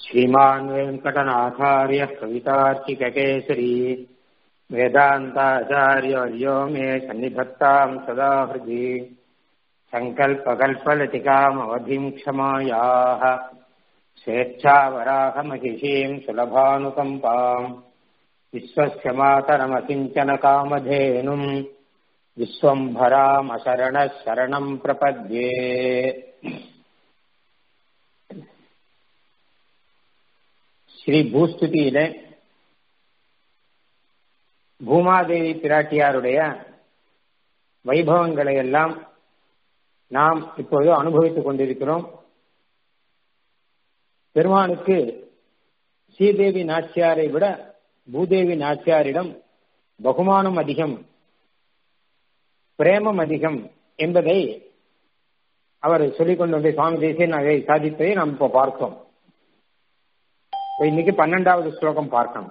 श्रीमान् वेङ्कटनाथार्यः कवितार्चिककेसरी वेदान्ताचार्यवर्यो मे सन्निधत्ताम् सदा हृदि सङ्कल्पकल्पलतिकामवधिम् क्षमायाः स्वेच्छावराहमहिषीम् सुलभानुकम्पाम् विश्वस्य मातरमकिञ्चनकामधेनुम् विश्वम्भरामशरणः शरणम् प्रपद्ये ஸ்ரீ பூஸ்துதியில பூமாதேவி பிராட்டியாருடைய வைபவங்களை எல்லாம் நாம் இப்பொழுது அனுபவித்துக் கொண்டிருக்கிறோம் பெருமானுக்கு ஸ்ரீதேவி நாச்சியாரை விட பூதேவி நாச்சியாரிடம் பகுமானம் அதிகம் பிரேமம் அதிகம் என்பதை அவர் சொல்லிக் கொண்டு சுவாமி தேசியன் அதை சாதிப்பதை நாம் இப்போ பார்த்தோம் இன்னைக்கு பன்னெண்டாவது ஸ்லோகம் பார்க்கணும்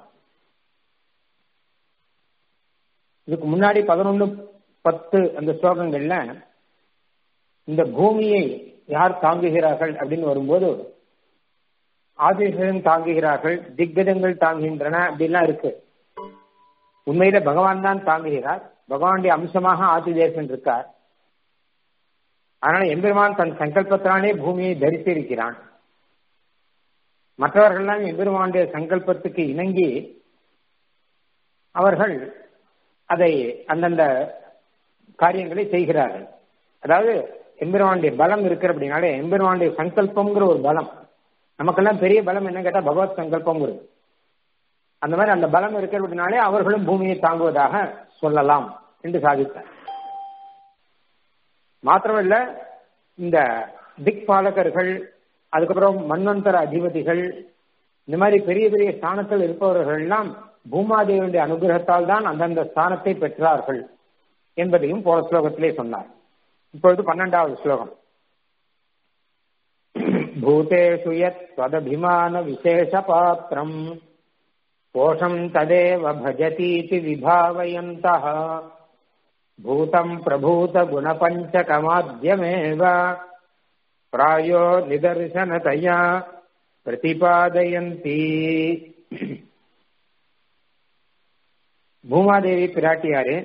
இதுக்கு முன்னாடி பதினொன்னு பத்து அந்த ஸ்லோகங்கள்ல இந்த பூமியை யார் தாங்குகிறார்கள் அப்படின்னு வரும்போது ஆதிசன் தாங்குகிறார்கள் திக்கதங்கள் தாங்குகின்றன அப்படின்லாம் இருக்கு உண்மையில பகவான் தான் தாங்குகிறார் பகவானுடைய அம்சமாக ஆதிதேசன் இருக்கார் அதனால எம்பெருமான் தன் சங்கல்பத்தினாலே பூமியை தரித்திருக்கிறான் மற்றவர்கள்லாம் எம்பெருமானுடைய சங்கல்பத்துக்கு இணங்கி அவர்கள் அதை அந்தந்த காரியங்களை செய்கிறார்கள் அதாவது எம்பெருமானுடைய பலம் இருக்கிற அப்படின்னாலே எம்பெருமானுடைய சங்கல்பம்ங்கிற ஒரு பலம் நமக்கெல்லாம் பெரிய பலம் என்ன கேட்டா பகவத் சங்கல்பங்கிறது அந்த மாதிரி அந்த பலம் இருக்கிற அப்படின்னாலே அவர்களும் பூமியை தாங்குவதாக சொல்லலாம் என்று சாதித்தார் மாத்திரமல்ல இந்த திக் பாலகர்கள் அதுக்கப்புறம் மன்வந்தர அதிபதிகள் இந்த மாதிரி பெரிய பெரிய ஸ்தானத்தில் இருப்பவர்கள் எல்லாம் பூமாதேவியுடைய அனுகிரகத்தால் தான் அந்தந்த ஸ்தானத்தை பெற்றார்கள் என்பதையும் போன ஸ்லோகத்திலே சொன்னார் இப்பொழுது பன்னெண்டாவது ஸ்லோகம் பூதேஷு யத் ஸ்வதபிமான விசேஷ பாத்திரம் கோஷம் ததேவ பஜதீதி விபாவயந்தः பூதம் பிரபூத குணபஞ்சகமாத்யமேவ பிராயோ நிதர்சனதையா பிரதிபாதயந்தி பூமாதேவி பிராட்டியாரே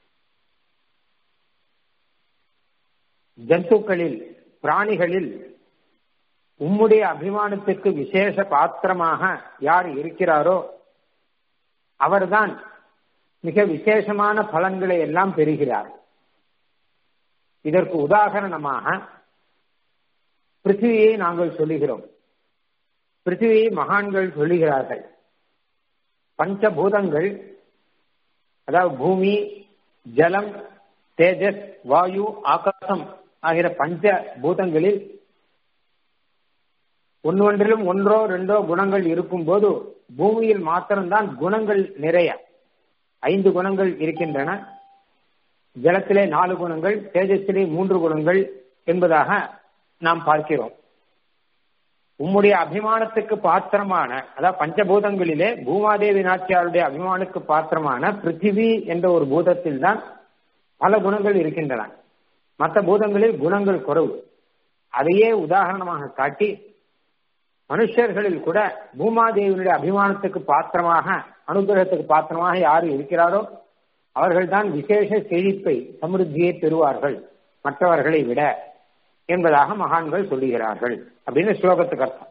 ஜந்துக்களில் பிராணிகளில் உம்முடைய அபிமானத்துக்கு விசேஷ பாத்திரமாக யார் இருக்கிறாரோ அவர்தான் மிக விசேஷமான பலன்களை எல்லாம் பெறுகிறார் இதற்கு உதாகரணமாக பிருத்திவியை நாங்கள் சொல்லுகிறோம் பிருத்திவியை மகான்கள் சொல்லுகிறார்கள் பஞ்சபூதங்கள் அதாவது பூமி ஜலம் தேஜஸ் வாயு ஆகாசம் ஆகிற பஞ்ச பூதங்களில் ஒன்றொன்றிலும் ஒன்றோ ரெண்டோ குணங்கள் இருக்கும் போது பூமியில் மாத்திரம்தான் குணங்கள் நிறைய ஐந்து குணங்கள் இருக்கின்றன ஜலத்திலே நாலு குணங்கள் தேஜஸிலே மூன்று குணங்கள் என்பதாக நாம் பார்க்கிறோம் உம்முடைய அபிமானத்துக்கு பாத்திரமான அதாவது பஞ்சபூதங்களிலே பூமாதேவி நாச்சியாருடைய அபிமானுக்கு பாத்திரமான பிருத்திவி என்ற ஒரு பூதத்தில் தான் பல குணங்கள் இருக்கின்றன மற்ற பூதங்களில் குணங்கள் குறைவு அதையே உதாரணமாக காட்டி மனுஷர்களில் கூட பூமாதேவியுடைய அபிமானத்துக்கு பாத்திரமாக அனுகிரகத்துக்கு பாத்திரமாக யார் இருக்கிறாரோ அவர்கள்தான் விசேஷ செழிப்பை சமிருத்தியை பெறுவார்கள் மற்றவர்களை விட என்பதாக மகான்கள் சொல்லுகிறார்கள் அப்படின்னு ஸ்லோகத்துக்கு அர்த்தம்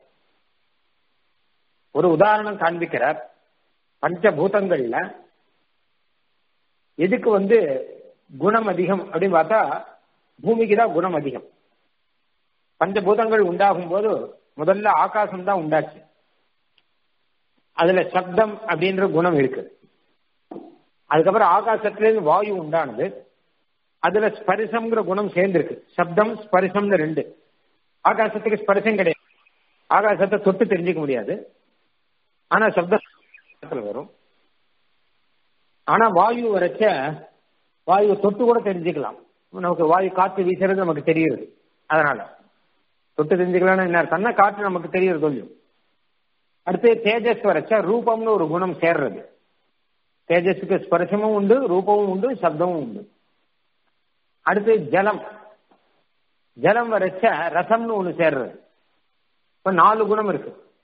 ஒரு உதாரணம் காண்பிக்கிறார் பஞ்சபூதங்கள்ல எதுக்கு வந்து குணம் அதிகம் அப்படின்னு பார்த்தா பூமிக்கு தான் குணம் அதிகம் பஞ்சபூதங்கள் உண்டாகும் போது முதல்ல ஆகாசம் தான் உண்டாச்சு அதுல சப்தம் அப்படின்ற குணம் இருக்கு அதுக்கப்புறம் ஆகாசத்திலிருந்து வாயு உண்டானது அதுல ஸ்பரிசம்ங்கிற குணம் சேர்ந்திருக்கு சப்தம் ஸ்பரிசம்னு ரெண்டு ஆகாசத்துக்கு ஸ்பரிசம் கிடையாது ஆகாசத்தை தொட்டு தெரிஞ்சுக்க முடியாது ஆனா சப்தம் வரும் ஆனா வாயு வரைச்ச வாயு தொட்டு கூட தெரிஞ்சுக்கலாம் நமக்கு வாயு காற்று வீசுறது நமக்கு தெரியுது அதனால தொட்டு தெரிஞ்சுக்கலாம்னு என்ன தன்ன காற்று நமக்கு தெரியுது கொஞ்சம் அடுத்து தேஜஸ் வரைச்சா ரூபம்னு ஒரு குணம் சேர்றது தேஜஸுக்கு ஸ்பர்சமும் உண்டு ரூபமும் உண்டு சப்தமும் உண்டு அடுத்து ஜலம் ஜலம் வரைச்ச ரசம்னு ஒண்ணு சேர்றது இப்ப நாலு குணம் இருக்கு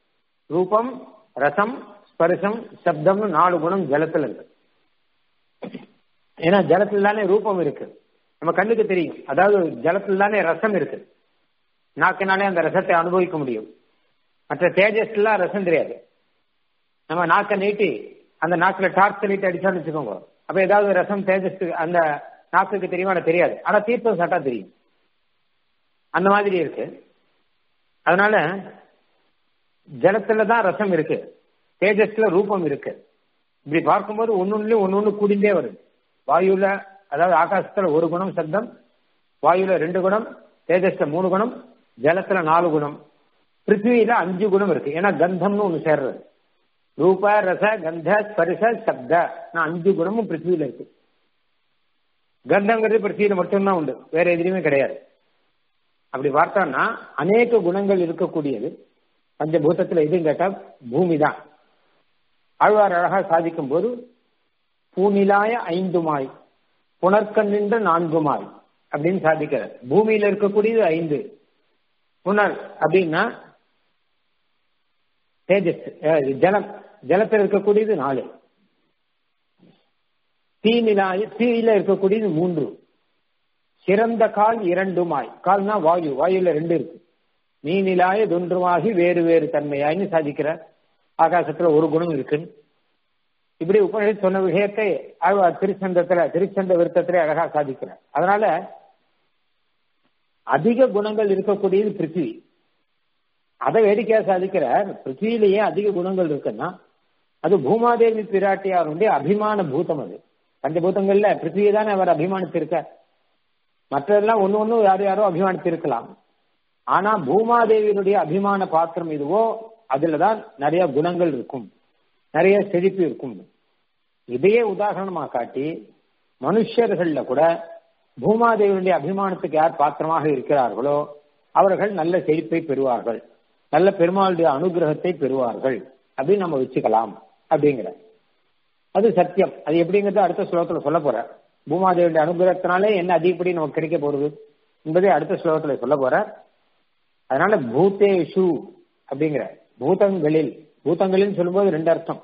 ரூபம் ரசம் ஸ்பர்சம் சப்தம்னு நாலு குணம் ஜலத்துல இருக்கு ஏன்னா ஜலத்துல தானே ரூபம் இருக்கு நம்ம கண்ணுக்கு தெரியும் அதாவது ஜலத்துல தானே ரசம் இருக்கு நாக்கினாலே அந்த ரசத்தை அனுபவிக்க முடியும் மற்ற தேஜஸ்லாம் ரசம் தெரியாது நம்ம நாக்கை நீட்டி அந்த நாக்குல டார்ச் நீட்டி அடிச்சான்னு வச்சுக்கோங்க அப்ப ஏதாவது ரசம் தேஜஸ் அந்த நாக்குக்கு தெரியுமா எனக்கு தெரியாது ஆனா தீர்த்தம் சாட்டா தெரியும் அந்த மாதிரி இருக்கு அதனால ஜலத்துல தான் ரசம் இருக்கு தேஜஸ்ல ரூபம் இருக்கு இப்படி பார்க்கும்போது ஒன்னொன்னுலயும் ஒன்னொன்னு கூடிண்டே வருது வாயுல அதாவது ஆகாசத்துல ஒரு குணம் சப்தம் வாயுல ரெண்டு குணம் தேஜஸ்ல மூணு குணம் ஜலத்துல நாலு குணம் பிருத்திவியில அஞ்சு குணம் இருக்கு ஏன்னா கந்தம்னு ஒண்ணு சேர்றது ரூப ரச கந்த ஸ்பரிச சப்த அஞ்சு குணமும் பிருத்திவியில இருக்கு கந்தங்கிறது பிருத்திவியில மட்டும்தான் உண்டு வேற எதுலையுமே கிடையாது அப்படி பார்த்தோம்னா அநேக குணங்கள் இருக்கக்கூடியது பஞ்சபூதத்துல எதுவும் கேட்டா பூமி தான் ஆழ்வார் அழகா சாதிக்கும் போது பூநிலாய ஐந்துமாய் புனர்கண்ணின்ற நான்குமாய் அப்படின்னு சாதிக்கிறார் பூமியில இருக்கக்கூடியது ஐந்து புனர் அப்படின்னா தேஜஸ் ஜலம் ஜலத்தில் இருக்கக்கூடியது நாலு தீநிலாய தீயில இருக்கக்கூடியது மூன்று சிறந்த கால் இரண்டுமாய் கால்னா வாயு வாயுல ரெண்டு இருக்கு நீநிலாய தொன்றுமாகி வேறு வேறு தன்மையாய்னு சாதிக்கிறார் ஆகாசத்துல ஒரு குணம் இருக்குன்னு இப்படி உபநிஷத் சொன்ன விஷயத்தை ஆழ்வார் திருச்சந்தத்துல திருச்சந்த விருத்தத்திலே அழகா சாதிக்கிறார் அதனால அதிக குணங்கள் இருக்கக்கூடியது பிருத்திவி அதை வேடிக்கையா சாதிக்கிறார் பிருத்திவிலேயே அதிக குணங்கள் இருக்குன்னா அது பூமாதேவி பிராட்டியாருடைய அபிமான பூதம் அது பஞ்சபூதங்கள்ல பிருத்திவி தானே அவர் அபிமானித்திருக்கார் மற்றதெல்லாம் ஒன்னு ஒன்னு யாரும் யாரோ அபிமானித்திருக்கலாம் ஆனா பூமாதேவியினுடைய அபிமான பாத்திரம் இதுவோ அதுலதான் நிறைய குணங்கள் இருக்கும் நிறைய செழிப்பு இருக்கும் இதையே உதாரணமா காட்டி மனுஷர்கள்ல கூட பூமாதேவியுடைய அபிமானத்துக்கு யார் பாத்திரமாக இருக்கிறார்களோ அவர்கள் நல்ல செழிப்பை பெறுவார்கள் நல்ல பெருமாளுடைய அனுகிரகத்தை பெறுவார்கள் அப்படின்னு நம்ம வச்சுக்கலாம் அப்படிங்கிற அது சத்தியம் அது எப்படிங்கிறது அடுத்த ஸ்லோகத்துல சொல்ல போற பூமாதேவியுடைய அனுகிரகத்தினாலே என்ன அதிகப்படி நமக்கு கிடைக்க போறது என்பதை அடுத்த ஸ்லோகத்துல சொல்ல போற அதனால பூத்தேஷு அப்படிங்கிற பூதங்களில் பூதங்களில் சொல்லும்போது ரெண்டு அர்த்தம்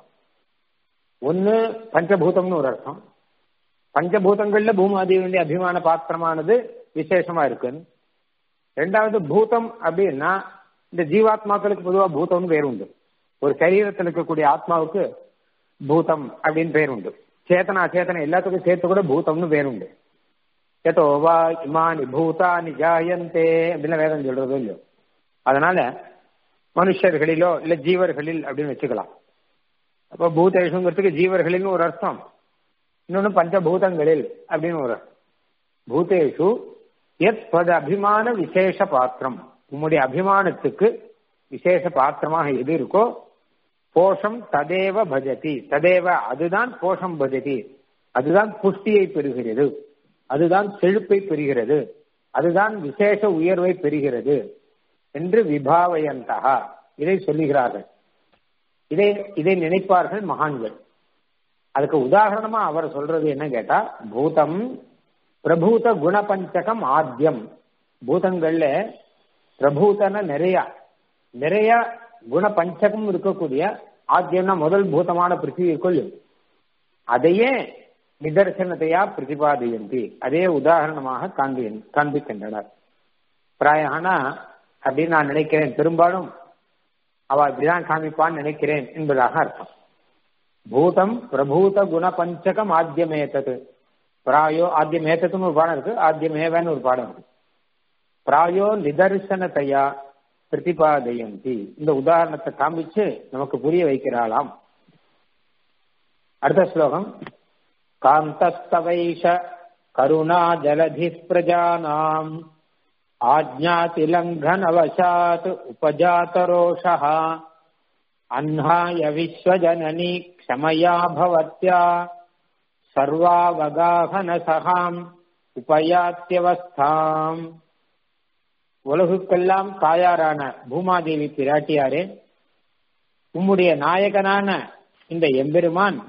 ஒன்னு பஞ்சபூதம்னு ஒரு அர்த்தம் பஞ்சபூதங்கள்ல பூமாதேவியுடைய அபிமான பாத்திரமானது விசேஷமா இருக்குன்னு ரெண்டாவது பூதம் அப்படின்னா இந்த ஜீவாத்மாக்களுக்கு பொதுவாக பூதம்னு பேர் உண்டு ஒரு சரீரத்தில் இருக்கக்கூடிய ஆத்மாவுக்கு பூதம் அப்படின்னு பேர் உண்டு சேத்தனா சேத்தனை எல்லாத்துக்கும் சேர்த்து கூட பூதம்னு பேர் உண்டு ஏதோ வா இமானி பூதானி ஜாயந்தே அப்படின்னு வேதம் சொல்றதோ இல்லையோ அதனால மனுஷர்களிலோ இல்ல ஜீவர்களில் அப்படின்னு வச்சுக்கலாம் அப்ப பூதேஷுங்கிறதுக்கு ஜீவர்களில்னு ஒரு அர்த்தம் இன்னொன்னு பஞ்சபூதங்களில் அப்படின்னு ஒரு பூதேஷு எத் பத அபிமான விசேஷ பாத்திரம் உம்முடைய அபிமானத்துக்கு விசேஷ பாத்திரமாக எது இருக்கோ போஷம் ததேவ பஜதி ததேவ அதுதான் போஷம் பஜதி அதுதான் புஷ்டியை பெறுகிறது அதுதான் செழுப்பை பெறுகிறது அதுதான் விசேஷ உயர்வை பெறுகிறது என்று விபாவயந்தகா இதை சொல்லுகிறார்கள் இதை இதை நினைப்பார்கள் மகான்கள் அதுக்கு உதாரணமா அவர் சொல்றது என்ன கேட்டா பூதம் பிரபூத குணபஞ்சகம் ஆத்தியம் பூதங்கள்ல பிரபூதன நிறைய நிறைய குணபஞ்சகம் இருக்கக்கூடிய ஆத்தியம்னா முதல் பூதமான பிருத்திவி கொள்ளு அதையே நிதர்சனத்தையா பிரதிபாதியந்தி அதே உதாரணமாக காண்பி காண்பிக்கின்றனர் பிராயனா அப்படின்னு நான் நினைக்கிறேன் பெரும்பாலும் அவ இப்படிதான் காமிப்பான்னு நினைக்கிறேன் என்பதாக அர்த்தம் பூதம் பிரபூத குண பஞ்சகம் ஆத்தியமேத்தது பிராயோ ஆத்தியமேத்ததுன்னு ஒரு பாடம் இருக்கு ஆத்தியமேவன்னு ஒரு பாடம் இருக்கு பிராயோ நிதர்சனத்தையா பிரதிபாதயந்தி இந்த உதாரணத்தை காமிச்சு நமக்கு புரிய வைக்கிறாளாம் அடுத்த ஸ்லோகம் காந்தஸ்தவைஷ கருணா ஜலதி பிரஜானாம் आज्ञातिलङ्घनवशात् उपजातरोषः अह्नाय विश्वजननी क्षमया भवत्या सर्वावगाहनसहाम् உபயாத்தியவஸ்தாம் உலகுக்கெல்லாம் தாயாரான பூமாதேவி பிராட்டியாரே உம்முடைய நாயகனான இந்த எம்பெருமான்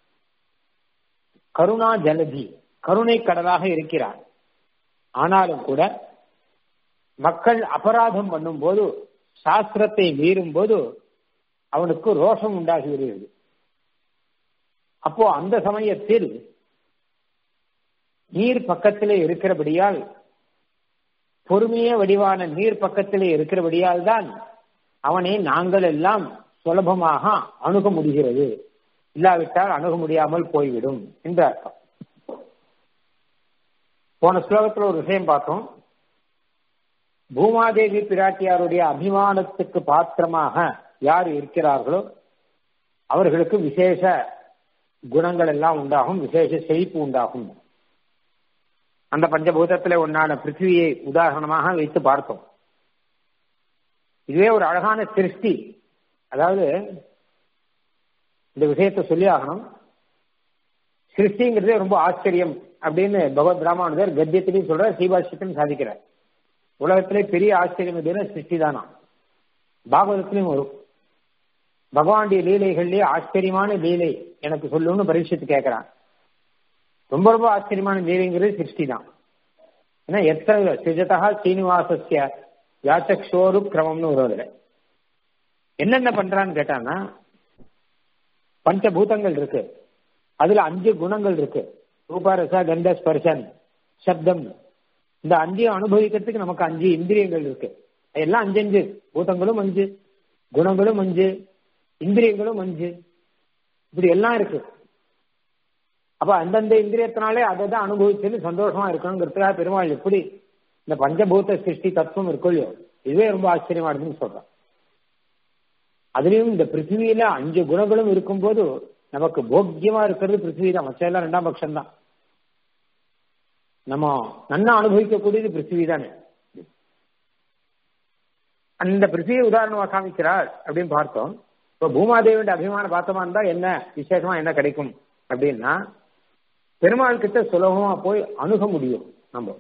கருணா ஜலதி கருணை கடலாக இருக்கிறார் ஆனாலும் கூட மக்கள் அபராதம் பண்ணும்போது சாஸ்திரத்தை மீறும் போது அவனுக்கு ரோஷம் உண்டாகி வருகிறது அப்போ அந்த சமயத்தில் நீர் பக்கத்திலே இருக்கிறபடியால் பொறுமைய வடிவான நீர் பக்கத்திலே இருக்கிறபடியால் தான் அவனை நாங்கள் எல்லாம் சுலபமாக அணுக முடிகிறது இல்லாவிட்டால் அணுக முடியாமல் போய்விடும் என்று அர்த்தம் போன ஸ்லோகத்தில் ஒரு விஷயம் பார்த்தோம் பூமாதேவி பிராட்டியாருடைய அபிமானத்துக்கு பாத்திரமாக யார் இருக்கிறார்களோ அவர்களுக்கு விசேஷ குணங்கள் எல்லாம் உண்டாகும் விசேஷ செழிப்பு உண்டாகும் அந்த பஞ்சபூதத்தில் ஒன்னான பிருத்திவியை உதாரணமாக வைத்து பார்த்தோம் இதுவே ஒரு அழகான சிருஷ்டி அதாவது இந்த விஷயத்தை சொல்லி ஆகணும் சிருஷ்டிங்கிறதே ரொம்ப ஆச்சரியம் அப்படின்னு பகவத் ராமானுஜர் கத்தியத்திலையும் சொல்ற சீபாஷ்யத்திலும் சாதிக்கிறார் உலகத்திலே பெரிய ஆச்சரியம் எதுனா சிருஷ்டி தானா பாகவதத்திலையும் வரும் பகவானுடைய லீலைகள்லயே ஆச்சரியமான லீலை எனக்கு சொல்லுன்னு பரீட்சித்து கேட்கிறான் ரொம்ப ரொம்ப ஆச்சரியமான லீலைங்கிறது சிருஷ்டி தான் ஏன்னா எத்தனை சிஜதா சீனிவாசஸ்ய யாச்சக்ஷோரு கிரமம்னு ஒரு அதுல என்னென்ன பண்றான்னு கேட்டான்னா பஞ்சபூதங்கள் இருக்கு அதுல அஞ்சு குணங்கள் இருக்கு ரூபாரசா கந்த ஸ்பர்சன் சப்தம் இந்த அஞ்சையும் அனுபவிக்கிறதுக்கு நமக்கு அஞ்சு இந்திரியங்கள் இருக்கு எல்லாம் அஞ்சு அஞ்சு பூதங்களும் அஞ்சு குணங்களும் அஞ்சு இந்திரியங்களும் அஞ்சு இப்படி எல்லாம் இருக்கு அப்ப அந்தந்த இந்திரியத்தினாலே அதை தான் அனுபவிச்சுன்னு சந்தோஷமா இருக்கணுங்கிறதுக்காக பெருமாள் எப்படி இந்த பஞ்சபூத சிருஷ்டி தத்துவம் இருக்கோ இல்லையோ இதுவே ரொம்ப ஆச்சரியமா இருக்குன்னு சொல்றான் அதுலயும் இந்த பிருத்திவியில அஞ்சு குணங்களும் இருக்கும்போது நமக்கு போக்கியமா இருக்கிறது பிருத்திவி தான் மச்சம் எல்லாம் ரெண்டாம் பட்சம் தான் நம்ம நன்னா அனுபவிக்கக்கூடியது பிருத்திவி தானே அந்த பிருத்திவியை உதாரணமா காமிக்கிறார் அப்படின்னு பார்த்தோம் இப்போ பூமாதேவியோட அபிமான பார்த்தோமா இருந்தா என்ன விசேஷமா என்ன கிடைக்கும் அப்படின்னா பெருமாள் கிட்ட சுலபமா போய் அணுக முடியும் நம்ம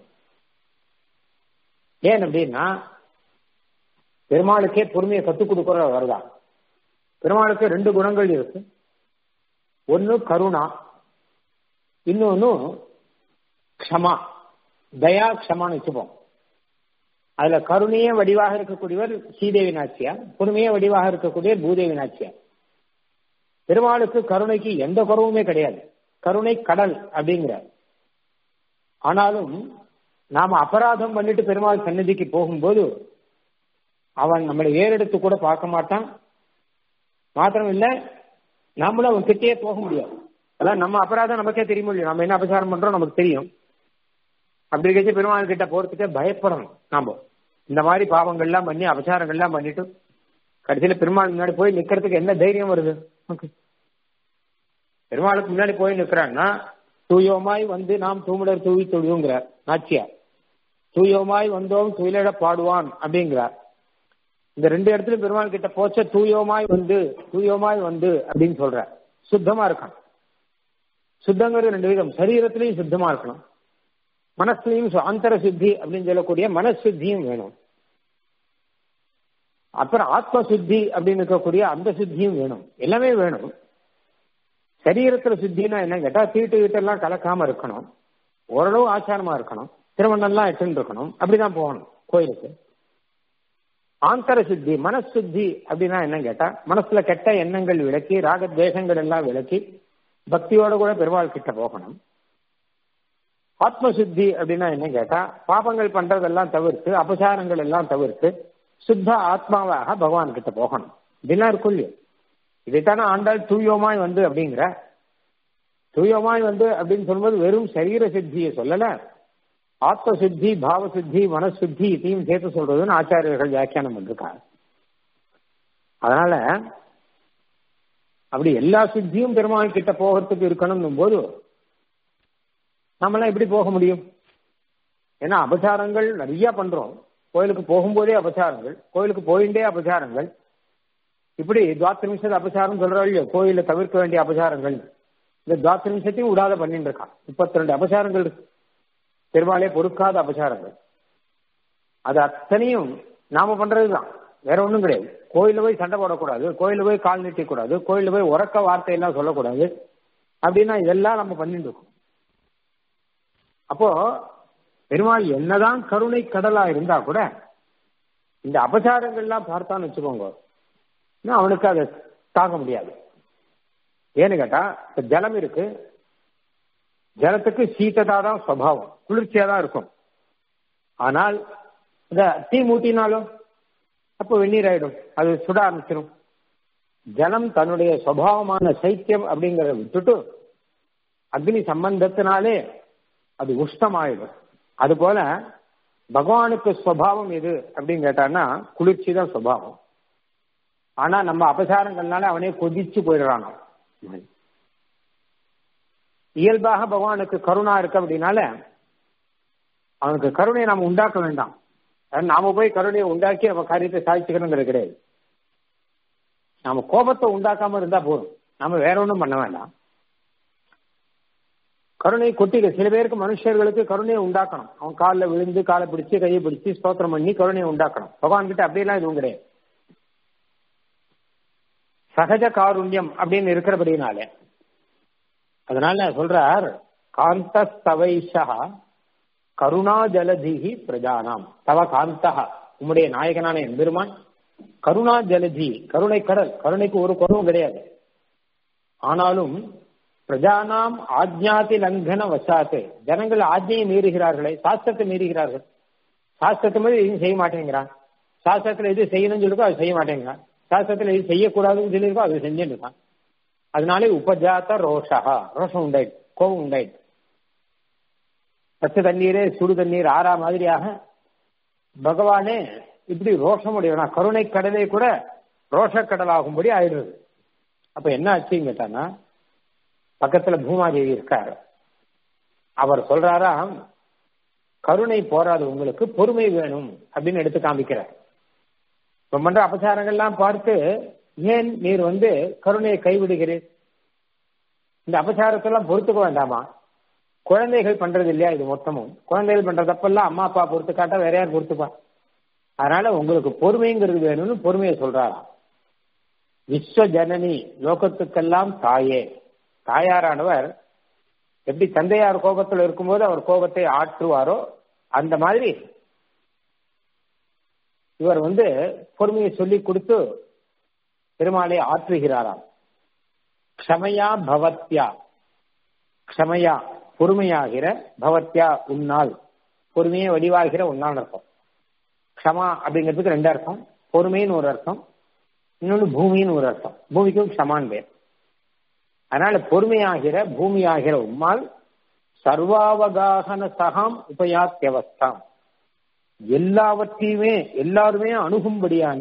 ஏன் அப்படின்னா பெருமாளுக்கே பொறுமையை கத்துக் கொடுக்கிற வருதா பெருமாளுக்கு ரெண்டு குணங்கள் இருக்கு ஒன்னு கருணா இன்னொன்னு க்ஷமா தயா க்ஷமான்னு வச்சுப்போம் அதுல கருணையே வடிவாக இருக்கக்கூடியவர் ஸ்ரீதேவி நாச்சியார் பொறுமையே வடிவாக இருக்கக்கூடியவர் பூதேவி நாச்சியார் பெருமாளுக்கு கருணைக்கு எந்த குறவுமே கிடையாது கருணை கடல் அப்படிங்கிறார் ஆனாலும் நாம அபராதம் பண்ணிட்டு பெருமாள் சன்னதிக்கு போகும்போது அவன் நம்மளை ஏறெடுத்து கூட பார்க்க மாட்டான் மாத்திரம் இல்ல நம்மளும் அவன் கிட்டே போக முடியாது அதான் நம்ம அபராதம் நமக்கே தெரியும் இல்லையா நம்ம என்ன அபசாரம் பண்றோம் நமக்கு தெரியும் அப்படி இருக்க பெருமாள் கிட்ட போறதுக்கே பயப்படணும் நாம இந்த மாதிரி பாவங்கள்லாம் பண்ணி அபசாரங்கள்லாம் பண்ணிட்டு கடைசியில பெருமாள் முன்னாடி போய் நிக்கிறதுக்கு என்ன தைரியம் வருது பெருமாளுக்கு முன்னாடி போய் நிக்கிறான்னா தூயோமாய் வந்து நாம் தூமுடர் தூவி தொழுவுங்கிறார் நாச்சியார் தூயோமாய் வந்தோம் துயிலிட பாடுவான் அப்படிங்கிறார் இந்த ரெண்டு இடத்துல பெருமாள் கிட்ட போச்ச தூயோமாய் வந்து தூயோமாய் வந்து அப்படின்னு சொல்ற சுத்தமா இருக்கான் சுத்தங்கிறது ரெண்டு விதம் சரீரத்திலையும் சுத்தமா இருக்கணும் மனசுலையும் அந்தர சுத்தி அப்படின்னு சொல்லக்கூடிய மனசுத்தியும் வேணும் அப்புறம் ஆத்ம சுத்தி அப்படின்னு இருக்கக்கூடிய அந்த சுத்தியும் வேணும் எல்லாமே வேணும் சரீரத்துல சுத்தினா என்ன கேட்டா தீட்டு வீட்டெல்லாம் கலக்காம இருக்கணும் ஓரளவு ஆச்சாரமா இருக்கணும் திருமணம்லாம் எட்டுன்னு இருக்கணும் அப்படிதான் போகணும் கோயிலுக்கு ஆந்தர சுத்தி மனசுத்தி அப்படின்னா என்ன கேட்டா மனசுல கெட்ட எண்ணங்கள் விளக்கி ராகத்வேஷங்கள் எல்லாம் விளக்கி பக்தியோட கூட பெருமாள் கிட்ட போகணும் ஆத்ம சுத்தி அப்படின்னா என்ன கேட்டா பாபங்கள் பண்றதெல்லாம் தவிர்த்து அபசாரங்கள் எல்லாம் தவிர்த்து சுத்த ஆத்மாவாக பகவான் கிட்ட போகணும் இதெல்லாம் இருக்கும் இல்லையோ இதைத்தானே ஆண்டாள் தூயோமாய் வந்து அப்படிங்கிற தூயோமாய் வந்து அப்படின்னு சொல்லும்போது வெறும் சரீர சித்தியை சொல்லல ஆத்ம சுத்தி பாவ சுத்தி மனசுத்தி இதையும் சேர்த்து சொல்றதுன்னு ஆச்சாரியர்கள் வியாக்கியானம் பண்ணிருக்காங்க அதனால அப்படி எல்லா சுத்தியும் பெருமாள் கிட்ட போகிறதுக்கு இருக்கணும் போது நம்மளாம் எப்படி போக முடியும் ஏன்னா அபசாரங்கள் நிறைய பண்றோம் கோயிலுக்கு போகும்போதே அபசாரங்கள் கோயிலுக்கு போயிண்டே அபசாரங்கள் இப்படி துவாத்திரிம்சத் அபசாரம் சொல்றோம் இல்லையோ கோயில தவிர்க்க வேண்டிய அபசாரங்கள் இந்த துவாத்திரிம்சத்தையும் விடாத பண்ணிட்டு இருக்கான் முப்பத்தி ரெண்டு அபசாரங்கள் இருக்கு பெருமாளே பொறுக்காத அபசாரங்கள் அது அத்தனையும் நாம பண்றதுதான் வேற ஒண்ணும் கிடையாது கோயில போய் சண்டை போடக்கூடாது கோயில போய் கால் நீட்டிக்கூடாது கோயில போய் உறக்க வார்த்தையெல்லாம் சொல்லக்கூடாது அப்படின்னா இதெல்லாம் நம்ம பண்ணிட்டு இருக்கோம் அப்போ பெருமாள் என்னதான் கருணை கடலா இருந்தா கூட இந்த அபசாரங்கள்லாம் பார்த்தான்னு வச்சுக்கோங்க அவனுக்கு அதை தாங்க முடியாது ஏன்னு கேட்டா இப்ப ஜலம் இருக்கு ஜலத்துக்கு சீத்ததா தான் சுவாவம் குளிர்ச்சியா தான் இருக்கும் ஆனால் இந்த தீ மூட்டினாலும் அப்போ வெந்நீர் ஆயிடும் அது சுட ஆரம்பிச்சிடும் ஜலம் தன்னுடைய சுவாவமான சைத்தியம் அப்படிங்கிறத விட்டுட்டு அக்னி சம்பந்தத்தினாலே அது உஷ்ணமாயிடும் அது போல பகவானுக்கு சுவாவம் எது அப்படின்னு கேட்டான்னா குளிர்ச்சி தான் சுவாவம் ஆனா நம்ம அபசாரங்கள்னால அவனே கொதிச்சு போயிடுறான் இயல்பாக பகவானுக்கு கருணா இருக்கு அப்படின்னால அவனுக்கு கருணையை நாம உண்டாக்க வேண்டாம் நாம போய் கருணையை உண்டாக்கி நம்ம காரியத்தை சாதிச்சுக்கணுங்கிறது கிடையாது நாம கோபத்தை உண்டாக்காம இருந்தா போதும் நாம வேற ஒன்றும் பண்ண வேண்டாம் கருணை கொட்டிக்க சில பேருக்கு மனுஷர்களுக்கு கருணையை உண்டாக்கணும் அவன் காலில் விழுந்து காலை பிடிச்சு கையை பிடிச்சு ஸ்தோத்திரம் பண்ணி கருணையை உண்டாக்கணும் பகவான் கிட்ட அப்படியெல்லாம் எதுவும் கிடையாது சகஜ காருண்யம் அப்படின்னு இருக்கிறபடினாலே அதனால சொல்றார் காந்தஸ்தவைஷா கருணா ஜலதிஹி பிரஜானாம் தவ காந்தா உம்முடைய நாயகனான எம்பெருமான் கருணா ஜலதி கருணை கடல் கருணைக்கு ஒரு குறவும் கிடையாது ஆனாலும் பிரஜானாம் ஆஜ்ஞாதி லங்கன வசாத்து ஜனங்கள் ஆஜ்ஞையை மீறுகிறார்களே சாஸ்திரத்தை மீறுகிறார்கள் சாஸ்திரத்தை மாதிரி எதுவும் செய்ய மாட்டேங்கிறான் சாஸ்திரத்துல எது செய்யணும்னு சொல்லிருக்கோ அது செய்ய மாட்டேங்கிறான் சாஸ்திரத்துல எது செய்யக்கூடாதுன்னு சொல்லியிருக்கோ அது செஞ்சுட்டு இருக்கான் அதனாலே உபஜாத்த ரோஷா ரோஷம் உண்டாயிட்டு கோபம் உண்டாயிட்டு பச்சை தண்ணீரே சுடு தண்ணீர் ஆறா மாதிரியாக பகவானே இப்படி ரோஷம் உடையவனா கருணை கடலே கூட ரோஷக்கடல் ஆகும்படி ஆயிடுறது அப்ப என்ன ஆச்சுன்னு கேட்டானா பக்கத்துல பூமாதேவி இருக்காரு அவர் சொல்றாராம் கருணை போராது உங்களுக்கு பொறுமை வேணும் அப்படின்னு எடுத்து காமிக்கிறார் இப்ப பண்ற அபசாரங்கள்லாம் பார்த்து ஏன் நீர் வந்து கருணையை கைவிடுகிறீர் இந்த அபசாரத்தெல்லாம் பொறுத்துக்க வேண்டாமா குழந்தைகள் பண்றது இல்லையா இது மொத்தமும் குழந்தைகள் பண்ற தப்பெல்லாம் அம்மா அப்பா பொறுத்து காட்டா வேற யார் பொறுத்துப்பா அதனால உங்களுக்கு பொறுமைங்கிறது வேணும்னு பொறுமையை சொல்றாராம் விஸ்வ ஜனனி லோகத்துக்கெல்லாம் தாயே தாயாரானவர் எப்படி தந்தையார் கோபத்தில் இருக்கும்போது அவர் கோபத்தை ஆற்றுவாரோ அந்த மாதிரி இவர் வந்து பொறுமையை சொல்லி கொடுத்து பெருமாளை ஆற்றுகிறாராம் க்ஷமையா பவத்யா க்ஷமையா பொறுமையாகிற பவத்யா உன்னால் பொறுமையை வடிவாகிற உன்னால் அர்த்தம் க்ஷமா அப்படிங்கிறதுக்கு ரெண்டு அர்த்தம் பொறுமைன்னு ஒரு அர்த்தம் இன்னொன்று பூமின்னு ஒரு அர்த்தம் பூமிக்கும் க்ஷமான் பேர் அதனால பொறுமையாகிற பூமியாகிற உம்மால் சர்வாவகாசன சகாம் உபயாத்தியவஸ்தாம் எல்லாவற்றையுமே எல்லாருமே அணுகும்படியான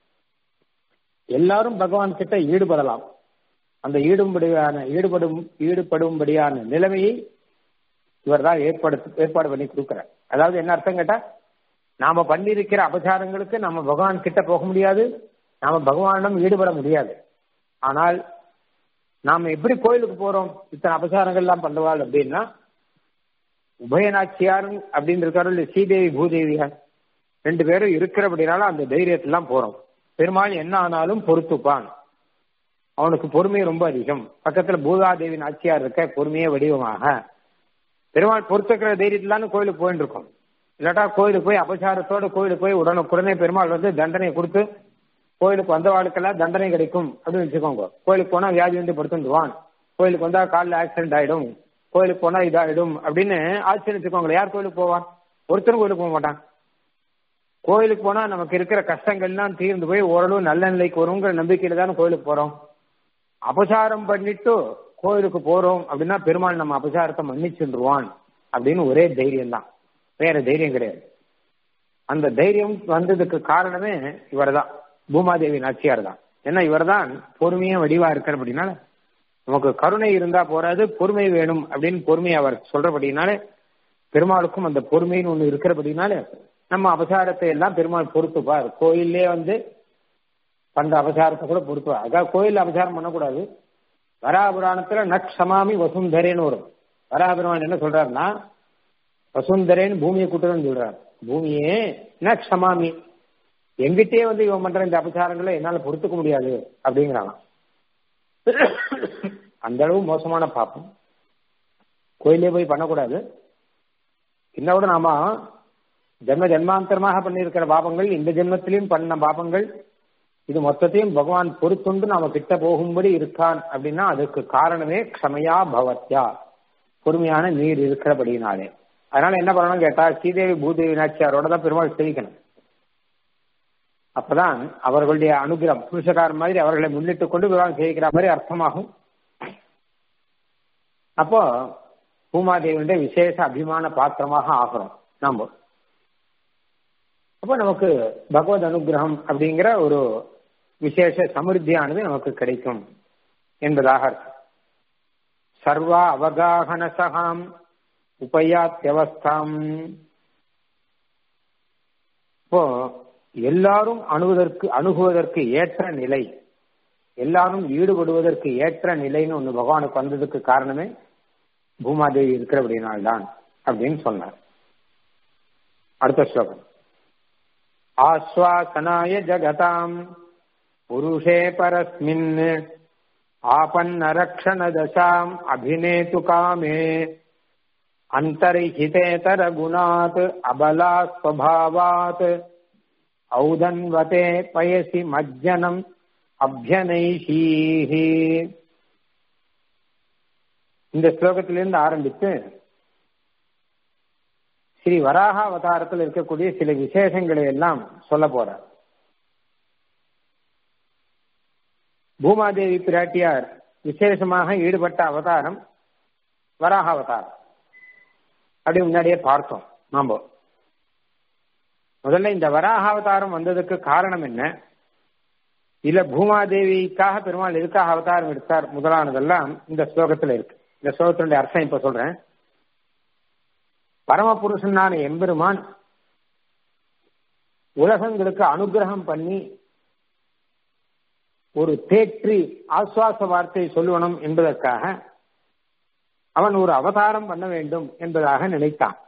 எல்லாரும் பகவான் கிட்ட ஈடுபடலாம் அந்த ஈடுபடியான ஈடுபடும் ஈடுபடும்படியான நிலைமையை இவர் தான் ஏற்படுத்த ஏற்பாடு பண்ணி கொடுக்கிறார் அதாவது என்ன அர்த்தம் கேட்டா நாம பண்ணியிருக்கிற அபசாரங்களுக்கு நம்ம பகவான் கிட்ட போக முடியாது நாம பகவானிடம் ஈடுபட முடியாது ஆனால் நாம எப்படி கோயிலுக்கு போறோம் இத்தனை அபசாரங்கள் எல்லாம் பண்ணுவாள் அப்படின்னா உபயநாச்சியார் அப்படின்னு இருக்காரு ஸ்ரீதேவி பூதேவியார் ரெண்டு பேரும் இருக்கிறபடினால அந்த தைரியத்தெல்லாம் போறோம் பெருமாள் என்ன ஆனாலும் பொறுத்துப்பான் அவனுக்கு பொறுமை ரொம்ப அதிகம் பக்கத்துல பூதாதேவி நாச்சியார் இருக்க பொறுமையே வடிவமாக பெருமாள் பொறுத்துக்கிற தைரியத்திலான்னு கோயிலுக்கு போயிட்டு இருக்கோம் இல்லாட்டா கோயிலுக்கு போய் அபசாரத்தோட கோயிலுக்கு போய் உடனுக்குடனே பெருமாள் வந்து தண்டனை கொடுத்து கோயிலுக்கு வந்தவாளுக்கெல்லாம் தண்டனை கிடைக்கும் அப்படின்னு வச்சுக்கோங்க கோயிலுக்கு போனா வியாதி வந்து படுத்துடுவான் கோயிலுக்கு வந்தா காலில் ஆக்சிடென்ட் ஆயிடும் கோயிலுக்கு போனா இதாயிடும் அப்படின்னு ஆச்சரியம் வச்சுக்கோங்களேன் யார் கோயிலுக்கு போவான் ஒருத்தரும் கோயிலுக்கு போக மாட்டான் கோயிலுக்கு போனா நமக்கு இருக்கிற கஷ்டங்கள்லாம் தீர்ந்து போய் ஓரளவு நல்ல நிலைக்கு வருங்கிற நம்பிக்கையில தானே கோயிலுக்கு போறோம் அபசாரம் பண்ணிட்டு கோயிலுக்கு போறோம் அப்படின்னா பெருமாள் நம்ம அபசாரத்தை மன்னிச்சுருவான் அப்படின்னு ஒரே தைரியம் தான் வேற தைரியம் கிடையாது அந்த தைரியம் வந்ததுக்கு காரணமே இவர் தான் பூமாதேவி நாச்சியார் தான் ஏன்னா இவர் தான் பொறுமையா வடிவா இருக்கிற அப்படின்னால நமக்கு கருணை இருந்தா போறாது பொறுமை வேணும் அப்படின்னு பொறுமை அவர் சொல்றபடினால பெருமாளுக்கும் அந்த பொறுமைன்னு ஒண்ணு இருக்கிறபடினால நம்ம அபசாரத்தை எல்லாம் பெருமாள் பொறுத்துப்பார் கோயிலே வந்து பண்ற அபசாரத்தை கூட பொறுத்துவார் அதாவது கோயில் அபசாரம் பண்ணக்கூடாது வராபுராணத்துல நக்ஷமாமி வசுந்தரேன்னு வரும் வராபுராணம் என்ன சொல்றாருன்னா வசுந்தரேன்னு பூமியை கூட்டுறன்னு சொல்றாரு பூமியே நக்ஷமாமி எங்கிட்டே வந்து இவன் பண்ற இந்த அபசாரங்களை என்னால பொறுத்துக்க முடியாது அப்படிங்கிறாங்க அந்த அளவு மோசமான பாப்பம் கோயிலே போய் பண்ணக்கூடாது இன்னோட நாம ஜென்ம ஜென்மாந்தரமாக பண்ணியிருக்கிற பாபங்கள் இந்த ஜென்மத்திலையும் பண்ண பாபங்கள் இது மொத்தத்தையும் பகவான் பொறுத்துண்டு நாம கிட்ட போகும்படி இருக்கான் அப்படின்னா அதுக்கு காரணமே க்ஷமையா பவத்யா பொறுமையான நீர் இருக்கிறபடினாலே அதனால என்ன பண்ணணும் கேட்டா ஸ்ரீதேவி பூதேவி நாச்சியாரோட தான் பெருமாள் சேவிக்கணும் அப்பதான் அவர்களுடைய அனுகிரம் புருஷகாரம் மாதிரி அவர்களை முன்னிட்டு கொண்டு பெருமாள் சேவிக்கிற மாதிரி அர்த்தமாகும் அப்போ பூமாதேவியுடைய விசேஷ அபிமான பாத்திரமாக ஆகிறோம் நாம அப்போ நமக்கு பகவத் அனுகிரகம் அப்படிங்கிற ஒரு விசேஷ சமிருத்தியானது நமக்கு கிடைக்கும் என்பதாக அர்த்தம் சர்வா அவகாகன சகாம் உபயாத்தியவஸ்தாம் இப்போ எல்லாரும் அணுவதற்கு அணுகுவதற்கு ஏற்ற நிலை எல்லாரும் ஈடுபடுவதற்கு ஏற்ற நிலைன்னு ஒண்ணு பகவானுக்கு வந்ததுக்கு காரணமே பூமாதேவி இருக்கிறபடினால்தான் அப்படின்னு சொன்னார் அடுத்த ஸ்லோகம் ஆஸ்வாசனாய ஜகதாம் புருஷே பரஸ்மின் आपन्नरक्षणदशाम् अभिनेतु कामे अन्तर्हितेतरगुणात् अबला स्वभावात् औदन्वते पयसि मज्जनम् அபியனைஷீஹி இந்த ஸ்லோகத்திலிருந்து ஆரம்பித்து ஸ்ரீ வராக அவதாரத்தில் இருக்கக்கூடிய சில விசேஷங்களை எல்லாம் சொல்ல போறார் பூமாதேவி பிராட்டியார் விசேஷமாக ஈடுபட்ட அவதாரம் வராக அவதாரம் அப்படி முன்னாடியே பார்த்தோம் நாம முதல்ல இந்த வராக அவதாரம் வந்ததுக்கு காரணம் என்ன இல்ல பூமாதேவிக்காக பெருமாள் எதுக்காக அவதாரம் எடுத்தார் முதலானதெல்லாம் இந்த ஸ்லோகத்துல இருக்கு இந்த ஸ்லோகத்தினுடைய அர்த்தம் இப்ப சொல்றேன் பரமபுருஷனான எம்பெருமான் உலகங்களுக்கு அனுகிரகம் பண்ணி ஒரு தேற்றி ஆசுவாச வார்த்தை சொல்லணும் என்பதற்காக அவன் ஒரு அவதாரம் பண்ண வேண்டும் என்பதாக நினைத்தான்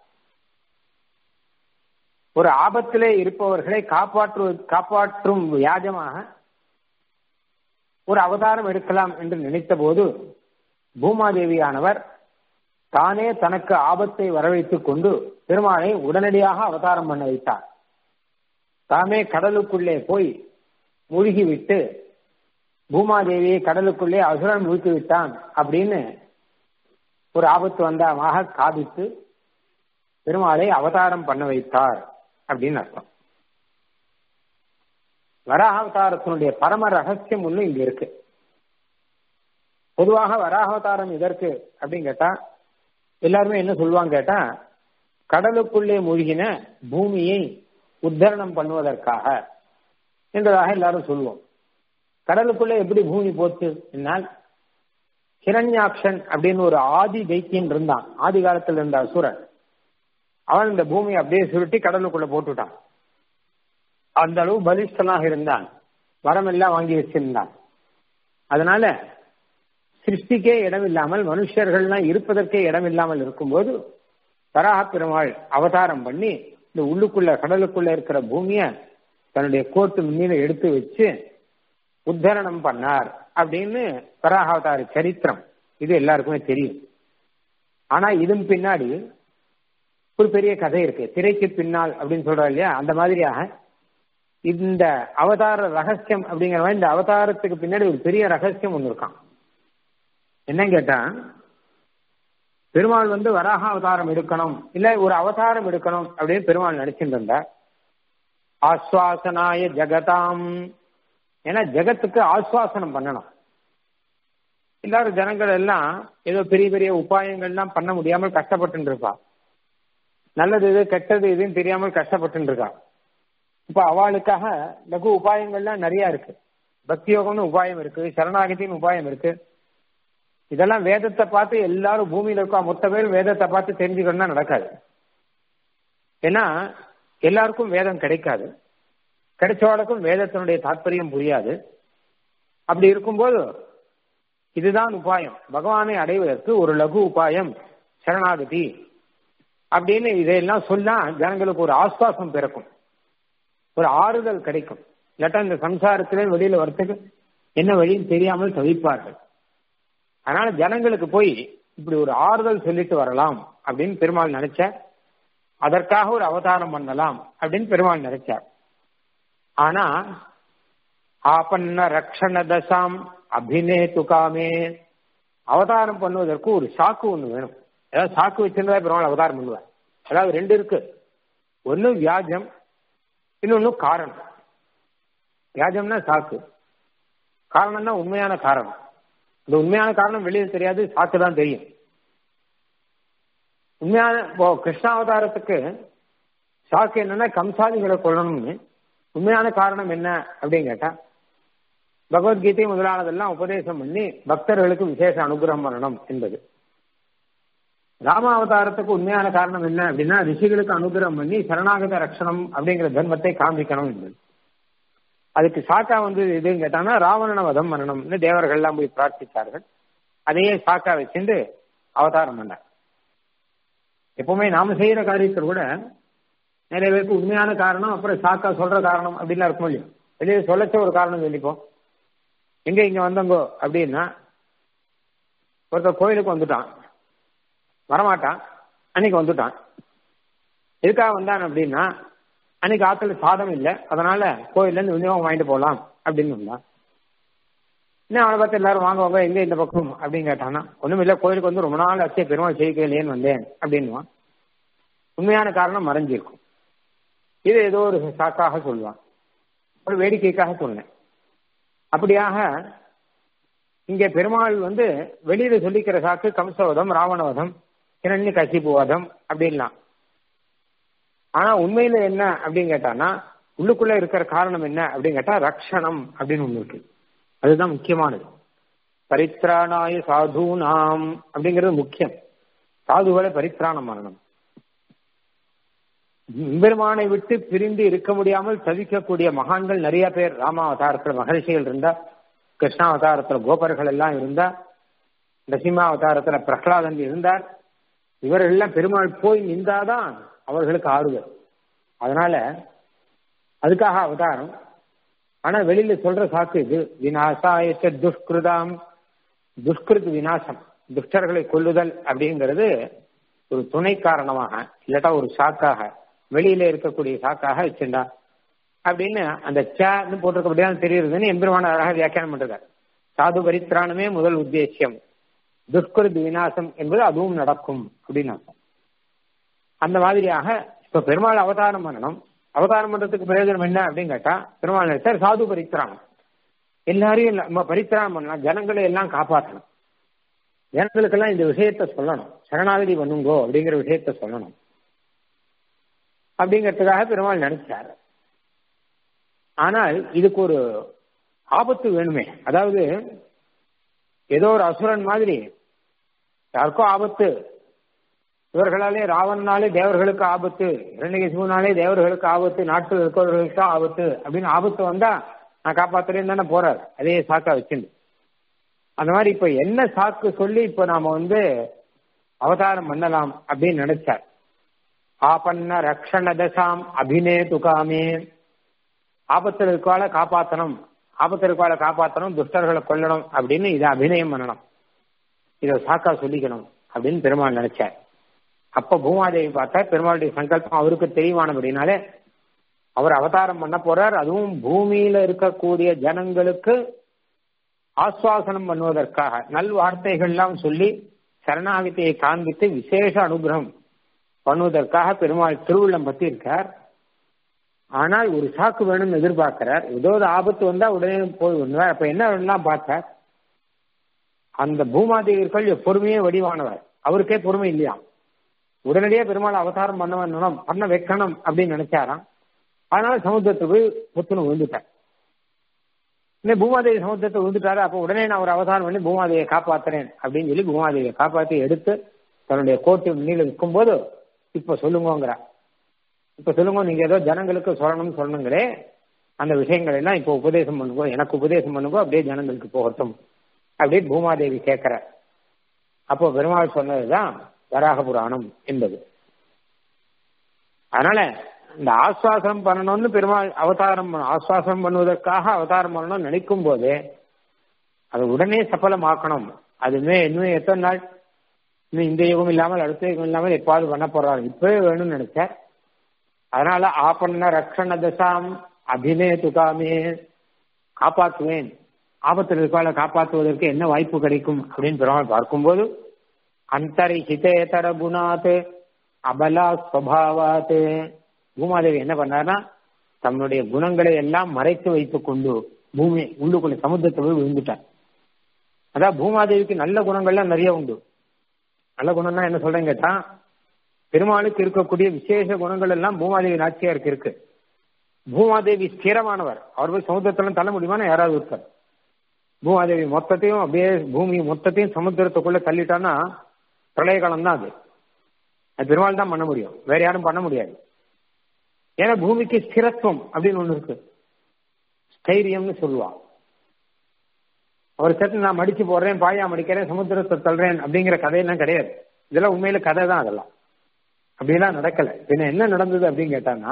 ஒரு ஆபத்திலே இருப்பவர்களை காப்பாற்று காப்பாற்றும் வியாஜமாக ஒரு அவதாரம் எடுக்கலாம் என்று நினைத்த போது பூமாதேவியானவர் தானே தனக்கு ஆபத்தை வரவைத்துக் கொண்டு பெருமாளை உடனடியாக அவதாரம் பண்ண வைத்தார் தாமே கடலுக்குள்ளே போய் மூழ்கிவிட்டு பூமாதேவியை கடலுக்குள்ளே அசுரன் மூழ்கி விட்டான் அப்படின்னு ஒரு ஆபத்து வந்தமாக காதித்து பெருமாளை அவதாரம் பண்ண வைத்தார் அப்படின்னு அர்த்தம் வராகாவதாரத்தினுடைய பரம ரகசியம் ஒண்ணு இங்க இருக்கு பொதுவாக வராகாவதாரம் இதற்கு அப்படின்னு கேட்டா எல்லாருமே என்ன சொல்லுவாங்க கேட்டா கடலுக்குள்ளே மூழ்கின பூமியை உத்தரணம் பண்ணுவதற்காக என்றதாக எல்லாரும் சொல்லுவோம் கடலுக்குள்ளே எப்படி பூமி போச்சு என்னால் ஹிரண்யாக்ஷன் அப்படின்னு ஒரு ஆதி தைத்தியன் இருந்தான் ஆதி காலத்தில் இருந்த அசுரன் அவன் இந்த பூமியை அப்படியே சுருட்டி கடலுக்குள்ள போட்டுட்டான் அந்த அளவு பலிஷ்டனாக இருந்தான் வரம் எல்லாம் வாங்கி வச்சிருந்தான் அதனால சிருஷ்டிக்கே இடமில்லாமல் மனுஷர்கள்லாம் இருப்பதற்கே இடமில்லாமல் இருக்கும்போது வராக பெருமாள் அவதாரம் பண்ணி இந்த உள்ளுக்குள்ள கடலுக்குள்ள இருக்கிற பூமிய தன்னுடைய கோட்டு மீது எடுத்து வச்சு உத்தரணம் பண்ணார் அப்படின்னு வராகாவதார சரித்திரம் இது எல்லாருக்குமே தெரியும் ஆனா இதன் பின்னாடி ஒரு பெரிய கதை இருக்கு திரைக்கு பின்னால் அப்படின்னு சொல்றா இல்லையா அந்த மாதிரியாக இந்த அவதார ரகசியம் அப்படிங்கிற மாதிரி இந்த அவதாரத்துக்கு பின்னாடி ஒரு பெரிய ரகசியம் ஒன்று இருக்கான் என்ன கேட்டா பெருமாள் வந்து வராக அவதாரம் எடுக்கணும் இல்ல ஒரு அவதாரம் எடுக்கணும் அப்படின்னு பெருமாள் நினைச்சிட்டு இருந்தார் ஆஸ்வாசனாய ஜகதாம் ஏன்னா ஜெகத்துக்கு ஆஸ்வாசனம் பண்ணணும் எல்லாரும் ஜனங்கள் எல்லாம் ஏதோ பெரிய பெரிய உபாயங்கள்லாம் பண்ண முடியாமல் கஷ்டப்பட்டு இருப்பா நல்லது இது கெட்டது இதுன்னு தெரியாமல் கஷ்டப்பட்டு இருக்கா இப்ப அவளுக்காக லகு உபாயங்கள்லாம் நிறைய இருக்கு பக்தி யோகம்னு உபாயம் இருக்கு சரணாகத்தின்னு உபாயம் இருக்கு இதெல்லாம் வேதத்தை பார்த்து எல்லாரும் பூமியில இருக்கா மொத்த பேரும் வேதத்தை பார்த்து தெரிஞ்சுக்கணும்னா நடக்காது ஏன்னா எல்லாருக்கும் வேதம் கிடைக்காது கிடைச்சவளுக்கும் வேதத்தினுடைய தாற்பயம் புரியாது அப்படி இருக்கும்போது இதுதான் உபாயம் பகவானை அடைவதற்கு ஒரு லகு உபாயம் சரணாகதி அப்படின்னு இதையெல்லாம் சொன்னா ஜனங்களுக்கு ஒரு ஆஸ்வாசம் பிறக்கும் ஒரு ஆறுதல் கிடைக்கும் இல்லாட்டா இந்த சம்சாரத்திலே வெளியில வரத்துக்கு என்ன வழின்னு தெரியாமல் தவிப்பார்கள் அதனால ஜனங்களுக்கு போய் இப்படி ஒரு ஆறுதல் சொல்லிட்டு வரலாம் அப்படின்னு பெருமாள் நினைச்சார் அதற்காக ஒரு அவதாரம் பண்ணலாம் அப்படின்னு பெருமாள் நினைச்சார் ஆனா ஆபன்ன ரக்ஷண தசாம் அபிநே துகாமே அவதாரம் பண்ணுவதற்கு ஒரு சாக்கு ஒண்ணு வேணும் ஏதாவது சாக்கு வச்சிருந்தா பெருமாள் அவதாரம் பண்ணுவார் அதாவது ரெண்டு இருக்கு ஒன்னு வியாஜம் இன்னொன்னு காரணம் வியாஜம்னா சாக்கு காரணம்னா உண்மையான காரணம் இந்த உண்மையான காரணம் வெளியில் தெரியாது சாக்கு தான் தெரியும் உண்மையான இப்போ கிருஷ்ணாவதாரத்துக்கு சாக்கு என்னன்னா கம்சாதிகளை கொள்ளணும்னு உண்மையான காரணம் என்ன அப்படின்னு கேட்டா பகவத்கீதை முதலானதெல்லாம் உபதேசம் பண்ணி பக்தர்களுக்கு விசேஷ அனுகிரகம் பண்ணணும் என்பது ராமாவதாரத்துக்கு உண்மையான காரணம் என்ன அப்படின்னா ரிஷிகளுக்கு அனுகிரகம் பண்ணி சரணாகத ரட்சணம் அப்படிங்கிற தர்மத்தை காண்பிக்கணும் என்பது அதுக்கு சாக்கா வந்து எதுன்னு கேட்டாங்கன்னா ராவணன வதம் பண்ணணும்னு தேவர்கள்லாம் போய் பிரார்த்தித்தார்கள் அதையே சாக்கா வச்சுட்டு அவதாரம் பண்ணார் எப்பவுமே நாம செய்யற காரியத்தில் கூட நிறைய பேருக்கு உண்மையான காரணம் அப்புறம் சாக்கா சொல்ற காரணம் அப்படின்லாம் இருக்கும் இல்லையா வெளியே சொல்லச்ச ஒரு காரணம் சொல்லிப்போம் எங்க இங்க வந்தங்கோ அப்படின்னா ஒருத்தர் கோயிலுக்கு வந்துட்டான் வரமாட்டான் அன்னைக்கு வந்துட்டான் எதுக்காக வந்தான் அப்படின்னா அன்னைக்கு ஆத்துல சாதம் இல்லை அதனால கோயில்ல இருந்து விநியோகம் வாங்கிட்டு போகலாம் அப்படின்னு வந்தான் இன்னும் அவனை பார்த்து எல்லாரும் வாங்குவாங்க எங்க இந்த பக்கம் அப்படின்னு கேட்டானா ஒண்ணும் இல்ல கோயிலுக்கு வந்து ரொம்ப நாள் அச்சே பெருமாள் செய்யலையேன்னு வந்தேன் அப்படின்னுவான் உண்மையான காரணம் மறைஞ்சிருக்கும் இது ஏதோ ஒரு சாக்காக சொல்லுவான் ஒரு வேடிக்கைக்காக சொன்னேன் அப்படியாக இங்க பெருமாள் வந்து வெளியில சொல்லிக்கிற சாக்கு கம்சவதம் ராவணவதம் கிரண்ய கசிப்புவதம் அப்படின்லாம் ஆனா உண்மையில என்ன அப்படின்னு கேட்டானா உள்ளுக்குள்ள இருக்கிற காரணம் என்ன அப்படின்னு கேட்டா ரக்ஷணம் அப்படின்னு ஒண்ணு இருக்கு அதுதான் முக்கியமானது பரித்ராணாய சாதுனாம் அப்படிங்கிறது முக்கியம் சாதுகளை பரித்ராணம் பண்ணணும் பெருமானை விட்டு பிரிந்து இருக்க முடியாமல் தவிக்கக்கூடிய மகான்கள் நிறைய பேர் ராமாவதாரத்துல மகரிஷிகள் இருந்தா கிருஷ்ணாவதாரத்துல கோபர்கள் எல்லாம் இருந்தா நரசிம்மாவதாரத்துல பிரகலாதன் இருந்தார் இவரெல்லாம் பெருமாள் போய் நின்றாதான் அவர்களுக்கு ஆறுதல் அதனால அதுக்காக அவதாரம் ஆனா வெளியில சொல்ற சாக்கு இது விநாசாயச்ச துஷ்கிருதாம் துஷ்கிருத் விநாசம் துஷ்டர்களை கொல்லுதல் அப்படிங்கிறது ஒரு துணை காரணமாக இல்லாட்டா ஒரு சாக்காக வெளியில இருக்கக்கூடிய சாக்காக வச்சிருந்தா அப்படின்னு அந்த சேன்னு போட்டிருக்க தெரியுதுன்னு எம்பெருமான அழகாக வியாக்கியானம் பண்றார் சாது பரித்ராணமே முதல் உத்தேசியம் துஷ்கிருத் விநாசம் என்பது அதுவும் நடக்கும் அப்படின்னு அர்த்தம் அந்த மாதிரியாக இப்ப பெருமாள் அவதாரம் பண்ணணும் அவதாரம் பண்றதுக்கு பிரயோஜனம் என்ன அப்படின்னு கேட்டா பெருமாள் சார் சாது பரித்திராணம் எல்லாரையும் நம்ம பரித்திராணம் பண்ணலாம் ஜனங்களை எல்லாம் காப்பாற்றணும் ஜனங்களுக்கெல்லாம் இந்த விஷயத்த சொல்லணும் சரணாகதி பண்ணுங்கோ அப்படிங்கிற விஷயத்த சொல்லணும் அப்படிங்கிறதுக்காக பெருமாள் நினைச்சார் ஆனால் இதுக்கு ஒரு ஆபத்து வேணுமே அதாவது ஏதோ ஒரு அசுரன் மாதிரி யாருக்கோ ஆபத்து இவர்களாலே ராவணனாலே தேவர்களுக்கு ஆபத்து இரண்டகிசுனாலே தேவர்களுக்கு ஆபத்து நாட்டில் இருக்கிறவர்களுக்கு ஆபத்து அப்படின்னு ஆபத்து வந்தா நான் காப்பாத்துறேன்னு தானே போறாரு அதே சாக்கா வச்சுண்டு அந்த மாதிரி இப்ப என்ன சாக்கு சொல்லி இப்ப நாம வந்து அவதாரம் பண்ணலாம் அப்படின்னு நினைச்சார் ஆபன்ன ரக்ஷண தசாம் அபிநே துகாமே ஆபத்தில் இருக்கால காப்பாத்தணும் ஆபத்தில் இருக்கால காப்பாத்தணும் துஷ்டர்களை கொல்லணும் அப்படின்னு இதை அபிநயம் பண்ணணும் இதை சாக்கா சொல்லிக்கணும் அப்படின்னு பெருமாள் நினைச்சார் அப்ப பூமாதேவி பார்த்தா பெருமாளுடைய சங்கல்பம் அவருக்கு தெரியுமானபடினாலே அவர் அவதாரம் பண்ண போறார் அதுவும் பூமியில இருக்கக்கூடிய ஜனங்களுக்கு ஆஸ்வாசனம் பண்ணுவதற்காக நல் வார்த்தைகள்லாம் சொல்லி சரணாகதியை காண்பித்து விசேஷ அனுகிரகம் பண்ணுவதற்காக பெருமாள் திருவுள்ளம் பத்தி இருக்கார் ஆனால் ஒரு சாக்கு வேணும்னு எதிர்பார்க்கிறார் ஏதோ ஒரு ஆபத்து வந்தா உடனே போய் பண்ணுவார் அப்ப என்ன வேணும்லாம் பார்த்தார் அந்த பூமாதேவியர்கள் பொறுமையே வடிவானவர் அவருக்கே பொறுமை இல்லையா உடனடியே பெருமாள் அவதாரம் பண்ண வேணும் பண்ண வைக்கணும் அப்படின்னு நினைச்சாராம் அதனால சமுத்திரத்துக்கு போய் புத்துணு விழுந்துட்டார் இன்னும் பூமாதேவி சமுத்திரத்தை விழுந்துட்டாரு அப்போ உடனே நான் ஒரு அவதாரம் பண்ணி பூமாதேவியை காப்பாத்துறேன் அப்படின்னு சொல்லி பூமாதேவியை காப்பாற்றி எடுத்து தன்னுடைய கோட்டு முன்னில விற்கும் போது இப்ப சொல்லுங்கோங்கிற இப்ப சொல்லுங்க நீங்க ஏதோ ஜனங்களுக்கு சொல்லணும்னு சொல்லணுங்களே அந்த விஷயங்கள் எல்லாம் இப்ப உபதேசம் பண்ணுங்க எனக்கு உபதேசம் பண்ணுங்க அப்படியே ஜனங்களுக்கு போகட்டும் அப்படின்னு பூமாதேவி கேட்கிற அப்போ பெருமாள் சொன்னதுதான் வராக புராணம் என்பது அதனால இந்த ஆஸ்வாசனம் பண்ணணும்னு பெருமாள் அவதாரம் ஆஸ்வாசனம் பண்ணுவதற்காக அவதாரம் பண்ணணும்னு நினைக்கும் போது அது உடனே சஃலமாக்கணும் அதுமே இன்னும் எத்தனை நாள் இன்னும் இந்த யுகம் இல்லாமல் அடுத்த யுகம் இல்லாமல் எப்பாவது பண்ண போறாரு இப்பவே வேணும்னு நினைச்சார் அதனால ஆபன்ன ரக்ஷண தசாம் அபிநே துகாமே காப்பாற்றுவேன் ஆபத்தில் இருக்கால காப்பாற்றுவதற்கு என்ன வாய்ப்பு கிடைக்கும் அப்படின்னு பெருமாள் பார்க்கும்போது அந்தரி ஹிதேதர குணாத் அபலா ஸ்வபாவாத் பூமாதேவி என்ன பண்ணார்னா தன்னுடைய குணங்களை எல்லாம் மறைத்து வைத்துக் கொண்டு பூமி உள்ளுக்குள்ள சமுத்திரத்தை போய் விழுந்துட்டார் அதான் பூமாதேவிக்கு நல்ல குணங்கள்லாம் நிறைய உண்டு நல்ல குணம்னா என்ன சொல்றேன்னு கேட்டா பெருமாளுக்கு இருக்கக்கூடிய விசேஷ குணங்கள் எல்லாம் பூமாதேவி நாச்சியாருக்கு இருக்கு பூமாதேவி ஸ்திரமானவர் அவர் போய் சமுத்திரத்துல தள்ள முடியுமான்னு யாராவது இருப்பார் பூமாதேவி மொத்தத்தையும் அப்படியே பூமி மொத்தத்தையும் சமுத்திரத்துக்குள்ள தள்ளிட்டான்னா பிரளய காலம் தான் அது அது பெருமாள் தான் பண்ண முடியும் வேற யாரும் பண்ண முடியாது ஏன்னா பூமிக்கு ஸ்திரத்துவம் அப்படின்னு ஒண்ணு இருக்கு ஸ்தைரியம்னு சொல்லுவா அவர் சத்து நான் மடிச்சு போடுறேன் பாயா மடிக்கிறேன் சமுத்திரத்தை தள்ளுறேன் அப்படிங்கிற கதையெல்லாம் கிடையாது இதெல்லாம் உண்மையில கதை தான் அதெல்லாம் அப்படிலாம் நடக்கல பின்ன என்ன நடந்தது அப்படின்னு கேட்டான்னா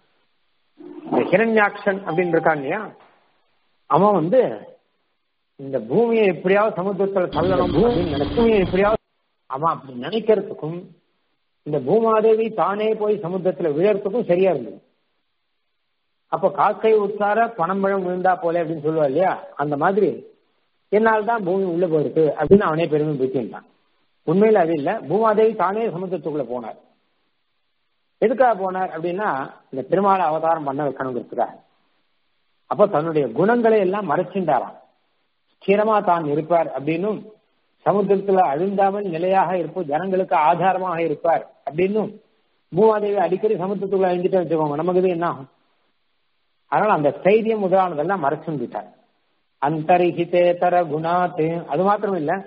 இந்த ஹிரண்யாக்ஷன் அப்படின்னு இருக்கான் இல்லையா அவன் வந்து இந்த பூமியை எப்படியாவது சமுத்திரத்துல தள்ளணும் அப்படின்னு நினைச்சு பூமியை எப்படியாவது அவன் அப்படி நினைக்கிறதுக்கும் இந்த பூமாதேவி தானே போய் சமுத்திரத்துல விழறதுக்கும் சரியா இருந்தது அப்ப காக்கை உற்சார பணம்பழம் விழுந்தா போல அப்படின்னு சொல்லுவா இல்லையா அந்த மாதிரி என்னால் தான் பூமி உள்ள போயிருக்கு அப்படின்னு அவனே பெருமை பேசிட்டான் உண்மையில அது இல்ல பூமாதேவி தானே சமுத்திரத்துக்குள்ள போனார் எதுக்காக போனார் அப்படின்னா இந்த பெருமாளை அவதாரம் பண்ண வைக்கணுங்கிறதுக்காக அப்ப தன்னுடைய குணங்களை எல்லாம் மறைச்சின்றாராம் ஸ்திரமா தான் இருப்பார் அப்படின்னும் சமுத்திரத்துல அழுந்தாமல் நிலையாக இருப்போம் ஜனங்களுக்கு ஆதாரமாக இருப்பார் அப்படின்னும் பூமாதேவி அடிக்கடி சமுத்திரத்துக்குள்ள அழிஞ்சிட்டு வச்சுக்கோங்க நமக்கு இது என்ன ஆகும் அதனால அந்த தைரியம் முதலானதெல்லாம் மறைச்சுட்டார் அந்தரிஹிதேதர குணாத்து அது மாத்திரம் இல்ல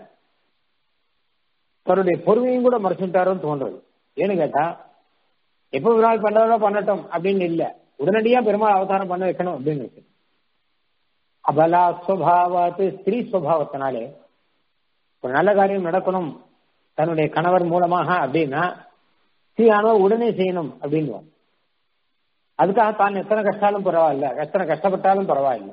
தன்னுடைய பொறுமையும் கூட மறைச்சுட்டாரோன்னு தோன்றது ஏன்னு கேட்டா எப்ப ஒரு நாள் பண்ணதோ பண்ணட்டும் அப்படின்னு இல்ல உடனடியா பெருமாள் அவதாரம் பண்ண வைக்கணும் அப்படின்னு இருக்கு அபலா ஸ்வபாவாத்து ஸ்திரீ ஸ்வபாவத்தினாலே ஒரு நல்ல காரியம் நடக்கணும் தன்னுடைய கணவர் மூலமாக அப்படின்னா ஸ்ரீயானவர் உடனே செய்யணும் அப்படின்னு அதுக்காக தான் எத்தனை கஷ்டாலும் பரவாயில்ல எத்தனை கஷ்டப்பட்டாலும் பரவாயில்ல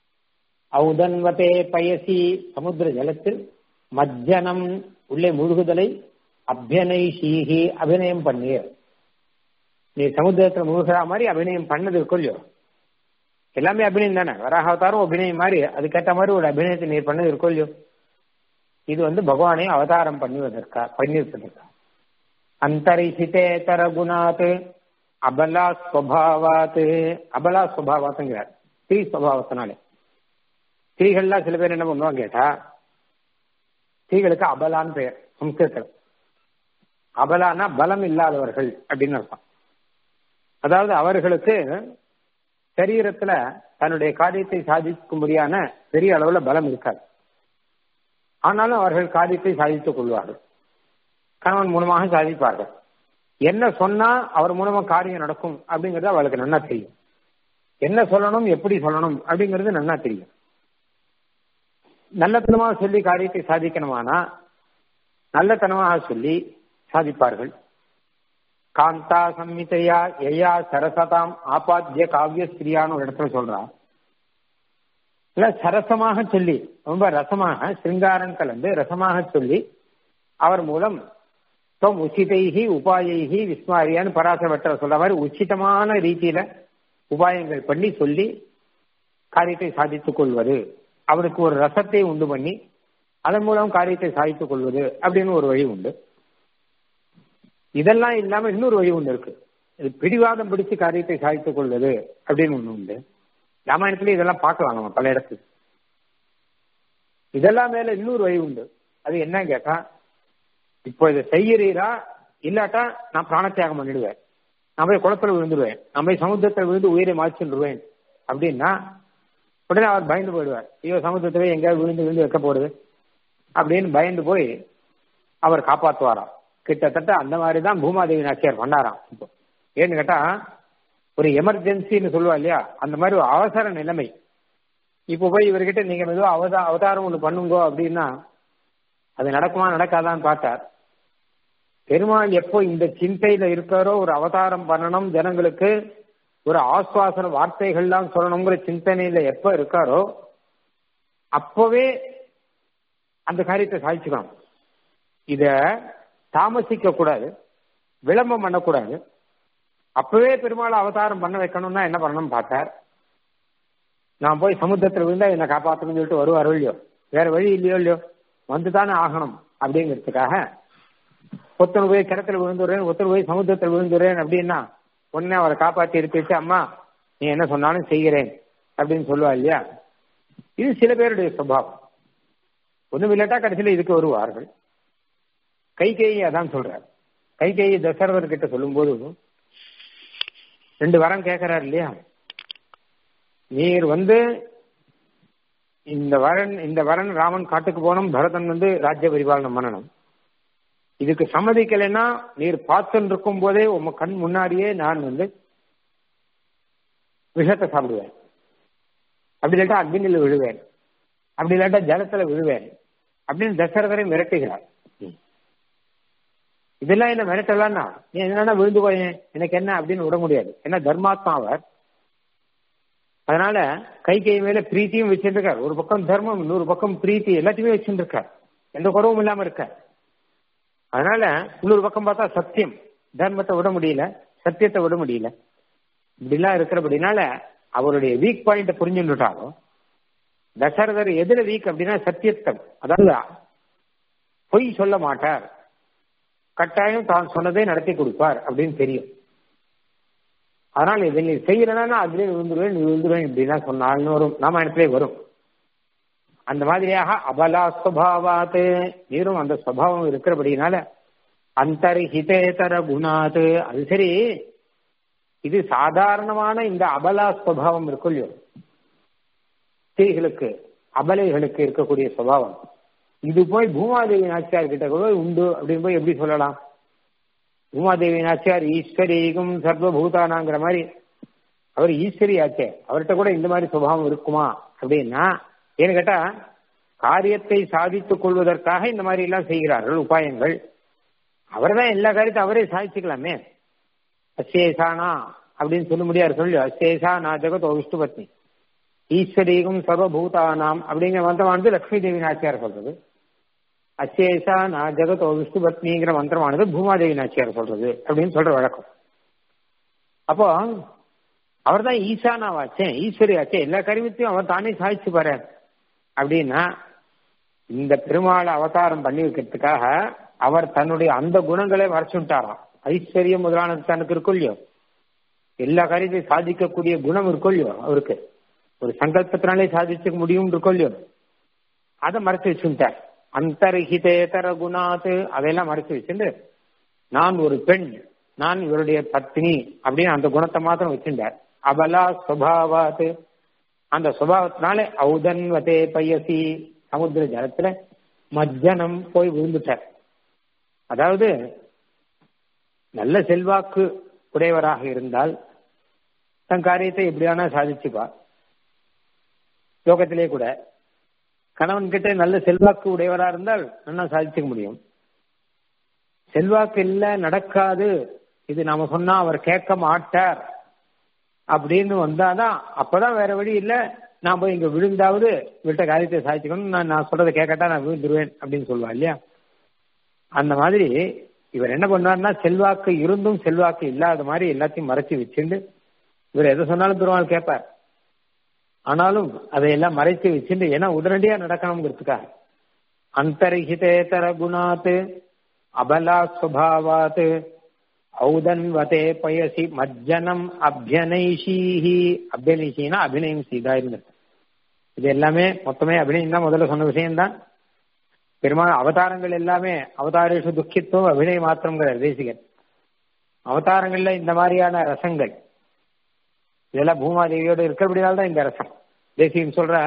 ஔதன்வதே பயசி சமுத்திர ஜலத்தில் மஜ்ஜனம் உள்ளே முழுகுதலை அபியனை சீகி அபிநயம் பண்ணீர் நீ சமுத்திரத்துல முழுகிற மாதிரி அபிநயம் பண்ணது இருக்கொல்லையோ எல்லாமே அபிநயம் தானே வராகவதாரம் அபிநயம் மாதிரி அதுக்கேற்ற மாதிரி ஒரு அபிநயத்தை நீர் பண்ணது இருக்கொல்லையோ இது வந்து பகவானை அவதாரம் பண்ணுவதற்கா பண்ணியிருப்பதற்கா அந்தரிசிதேதர குணாத் அபலா ஸ்வபாவாத் அபலா ஸ்வபாவாத்துங்கிறார் ஸ்ரீ ஸ்வபாவத்தினாலே ஸ்திரீகள்லாம் சில பேர் என்ன பண்ணுவாங்க கேட்டா ஸ்திரீகளுக்கு அபலான்னு பெயர் சம்ஸ்கிருதத்தில் அபலானா பலம் இல்லாதவர்கள் அப்படின்னு அர்த்தம் அதாவது அவர்களுக்கு சரீரத்துல தன்னுடைய காரியத்தை சாதிக்கும்படியான பெரிய அளவுல பலம் இருக்காது ஆனாலும் அவர்கள் காரியத்தை சாதித்துக் கொள்வார்கள் கணவன் மூலமாக சாதிப்பார்கள் என்ன சொன்னா அவர் மூலமா காரியம் நடக்கும் அப்படிங்கறது அவளுக்கு நன்னா தெரியும் என்ன சொல்லணும் எப்படி சொல்லணும் அப்படிங்கிறது நன்னா தெரியும் நல்லத்தனமாக சொல்லி காரியத்தை சாதிக்கணுமானா நல்லத்தனமாக சொல்லி சாதிப்பார்கள் காந்தா சம்மிதையா எயா சரசதாம் ஆபாத்திய காவிய ஸ்திரியான்னு ஒரு இடத்துல சொல்றான் இல்ல சரசமாக சொல்லி ரொம்ப ரசமாக சிருங்காரம் கலந்து ரசமாக சொல்லி அவர் மூலம் தொம் உச்சிதைகி உபாயைகி விஸ்மாரியான்னு பராசரவற்ற சொல்ற மாதிரி உச்சிதமான ரீதியில உபாயங்கள் பண்ணி சொல்லி காரியத்தை சாதித்துக் கொள்வது அவனுக்கு ஒரு ரசத்தை உண்டு பண்ணி அதன் மூலம் காரியத்தை சாதித்துக் கொள்வது அப்படின்னு ஒரு வழி உண்டு இதெல்லாம் இல்லாம இன்னொரு வழி ஒன்று இருக்கு இது பிடிவாதம் பிடிச்சு காரியத்தை சாதித்துக் கொள்வது அப்படின்னு ஒண்ணு உண்டு ராமாயணத்துல இதெல்லாம் பார்க்கலாம் நம்ம பல இடத்துக்கு இதெல்லாம் மேல இன்னொரு வழி உண்டு அது என்ன கேட்டா இப்போ இதை செய்யறீரா இல்லாட்டா நான் பிராணத்தியாகம் பண்ணிடுவேன் நான் போய் குளத்துல விழுந்துடுவேன் நான் போய் சமுத்திரத்தில் விழுந்து உயிரை மாய்ச்சுடுவேன் அப்படின்னா உடனே அவர் பயந்து போயிடுவார் ஐயோ சமுத்திரத்திலே எங்கேயாவது விழுந்து விழுந்து வைக்க போறது அப்படின்னு பயந்து போய் அவர் காப்பாற்றுவாராம் கிட்டத்தட்ட அந்த மாதிரி தான் பூமாதேவி நாச்சியார் பண்ணாராம் இப்போ ஏன்னு கேட்டா ஒரு எமர்ஜென்சின்னு சொல்லுவா இல்லையா அந்த மாதிரி ஒரு அவசர நிலைமை இப்போ போய் இவர்கிட்ட நீங்க மெதுவா அவதா அவதாரம் ஒன்று பண்ணுங்கோ அப்படின்னா அது நடக்குமா நடக்காதான்னு பார்த்தார் பெருமாள் எப்போ இந்த சிந்தையில இருக்காரோ ஒரு அவதாரம் பண்ணணும் ஜனங்களுக்கு ஒரு ஆஸ்வாசன வார்த்தைகள்லாம் சொல்லணுங்கிற சிந்தனையில எப்ப இருக்காரோ அப்பவே அந்த காரியத்தை சாதிச்சுக்கணும் இத தாமசிக்க கூடாது விளம்பரம் பண்ணக்கூடாது அப்பவே பெருமாள் அவதாரம் பண்ண வைக்கணும்னா என்ன பண்ணணும் பார்த்தார் நான் போய் சமுத்திரத்தில் விழுந்தா என்னை காப்பாற்றணும்னு சொல்லிட்டு வருவார் இல்லையோ வேற வழி இல்லையோ இல்லையோ வந்து தானே ஆகணும் அப்படிங்கிறதுக்காக ஒருத்தர் போய் கிணத்துல விழுந்துடுறேன் ஒருத்தர் போய் சமுத்திரத்தில் விழுந்துடுறேன் அப்படின்னா உடனே அவரை காப்பாற்றி எடுத்து வச்சு அம்மா நீ என்ன சொன்னாலும் செய்கிறேன் அப்படின்னு சொல்லுவா இல்லையா இது சில பேருடைய சுபாவம் ஒண்ணும் இல்லாட்டா கடைசியில் இதுக்கு வருவார்கள் கைகேயி அதான் சொல்றார் கைகேயி தசரதர் கிட்ட சொல்லும்போது ரெண்டு வரம் கேட்கிறார் இல்லையா நீர் வந்து இந்த வரன் இந்த வரன் ராமன் காட்டுக்கு போனோம் பரதன் வந்து ராஜ்ய பரிபாலனம் பண்ணணும் இதுக்கு சம்மதிக்கலைன்னா நீர் பார்த்துன்னு இருக்கும் போதே உங்க கண் முன்னாடியே நான் வந்து விஷத்தை சாப்பிடுவேன் அப்படி இல்லாட்டா அக்னியில் விழுவேன் அப்படி இல்லாட்டா ஜலத்துல விழுவேன் அப்படின்னு தசரதரை மிரட்டுகிறார் இதெல்லாம் என்ன மிரட்டலாம்னா நீ என்னன்னா விழுந்து போயேன் எனக்கு என்ன அப்படின்னு விட முடியாது ஏன்னா தர்மாத்மா அவர் அதனால கை கை மேல பிரீத்தியும் வச்சிருக்கார் ஒரு பக்கம் தர்மம் இன்னொரு பக்கம் பிரீத்தி எல்லாத்தையுமே வச்சிருக்கார் எந்த குறவும் இல்லாம இருக்கார் அதனால இன்னொரு பக்கம் பார்த்தா சத்தியம் தர்மத்தை விட முடியல சத்தியத்தை விட முடியல இப்படிலாம் இருக்கிறபடினால அவருடைய வீக் பாயிண்ட புரிஞ்சுட்டாலும் தசரதர் எதுல வீக் அப்படின்னா சத்தியத்தம் அதாவது பொய் சொல்ல மாட்டார் கட்டாயம் தான் சொன்னதை நடத்தி கொடுப்பார் அப்படின்னு தெரியும் அதனால இதை நீ செய்யறனா அதுலேயே விழுந்துருவேன் விழுந்துருவேன் இப்படிலாம் சொன்னாலும் வரும் ராமாயணத்திலே வரும் அந்த மாதிரியாக அபலா சுவாவாத்து நீரும் அந்த சுவாவம் இருக்கிறபடினால அந்தர்ஹிதேதர குணாது அது சரி இது சாதாரணமான இந்த அபலா சுவாவம் இருக்கும் இல்லையோ ஸ்திரீகளுக்கு அபலைகளுக்கு இருக்கக்கூடிய சுவாவம் இது போய் பூமாதேவி நாச்சியார் கிட்ட கூட உண்டு அப்படின்னு போய் எப்படி சொல்லலாம் பூமாதேவி நாச்சியார் ஈஸ்வரீகம் சர்வபூதானாங்கிற மாதிரி அவர் ஈஸ்வரி ஆச்சே அவர்கிட்ட கூட இந்த மாதிரி சுபாவம் இருக்குமா அப்படின்னா ஏன்னு கேட்டா காரியத்தை சாதித்துக் கொள்வதற்காக இந்த மாதிரி எல்லாம் செய்கிறார்கள் உபாயங்கள் அவர் தான் எல்லா காரியத்தையும் அவரே சாதிச்சுக்கலாமே அசேஷானா அப்படின்னு சொல்ல முடியாது சொல்லு அசேஷா நான் ஜெகத் விஷ்ணு பத்னி ஈஸ்வரீகம் சர்வபூதானாம் அப்படிங்கிற மந்திரமானது லட்சுமி தேவி நாச்சியார் சொல்றது அசேஷா நான் ஜெகத் விஷ்ணு பத்னிங்கிற மந்திரமானது பூமாதேவி நாச்சியார் சொல்றது அப்படின்னு சொல்ற வழக்கம் அப்போ அவர் தான் ஈசானாவாச்சே ஈஸ்வரி ஆச்சே எல்லா காரியத்தையும் அவர் தானே சாதிச்சு பாரு அப்படின்னா இந்த பெருமாளை அவதாரம் பண்ணி வைக்கிறதுக்காக அவர் தன்னுடைய அந்த குணங்களை மறைச்சுட்டாராம் ஐஸ்வர்யம் முதலானது தனக்கு இருக்கும் இல்லையோ எல்லா காரியத்தையும் சாதிக்கக்கூடிய குணம் இருக்கும் இல்லையோ அவருக்கு ஒரு சங்கல்பத்தினாலே சாதிச்சுக்க முடியும் இருக்கும் இல்லையோ அதை மறைச்சு வச்சுட்டார் அந்தர்ஹிதேதர குணாத்து அதையெல்லாம் மறைச்சு வச்சுட்டு நான் ஒரு பெண் நான் இவருடைய பத்னி அப்படின்னு அந்த குணத்தை மாத்திரம் வச்சிருந்தார் அபலா சுபாவாத்து அந்த சுபாவத்தினாலே ஔதன்வதே பையசி சமுத்திர ஜலத்துல மஜ்ஜனம் போய் விழுந்துட்டார் அதாவது நல்ல செல்வாக்கு உடையவராக இருந்தால் தன் காரியத்தை எப்படியானா சாதிச்சுப்பா யோகத்திலே கூட கணவன் கிட்ட நல்ல செல்வாக்கு உடையவரா இருந்தால் நல்லா சாதிச்சுக்க முடியும் செல்வாக்கு இல்ல நடக்காது இது நாம சொன்னா அவர் கேட்க மாட்டார் அப்படின்னு வந்தாதான் அப்பதான் வேற வழி இல்ல நான் போய் இங்க விழுந்தாவது விட்ட காரியத்தை சாதிச்சுக்கணும் நான் நான் சொல்றதை கேட்கட்டா நான் விழுந்துருவேன் அப்படின்னு சொல்லுவா இல்லையா அந்த மாதிரி இவர் என்ன பண்ணார்னா செல்வாக்கு இருந்தும் செல்வாக்கு இல்லாத மாதிரி எல்லாத்தையும் மறைச்சு வச்சுண்டு இவர் எதை சொன்னாலும் பெருமாள் கேட்பார் ஆனாலும் அதையெல்லாம் மறைச்சு வச்சுட்டு ஏன்னா உடனடியா நடக்கணுங்கிறதுக்காக அந்தரிஹிதேதர குணாத்து அபலா சுபாவாத்து ஔதன்வதே பயசி மஜ்ஜனம் அபியனைஷீஹி அபியனைஷினா அபிநயம் செய்தா இருந்தது இது எல்லாமே மொத்தமே அபிநயம் தான் முதல்ல சொன்ன விஷயம்தான் பெருமாள் அவதாரங்கள் எல்லாமே அவதாரேஷு துக்கித்துவம் அபிநய மாத்திரங்கிற தேசிகன் அவதாரங்கள்ல இந்த மாதிரியான ரசங்கள் இதெல்லாம் பூமாதேவியோடு இருக்கிறபடினால்தான் இந்த ரசம் தேசிகன் சொல்ற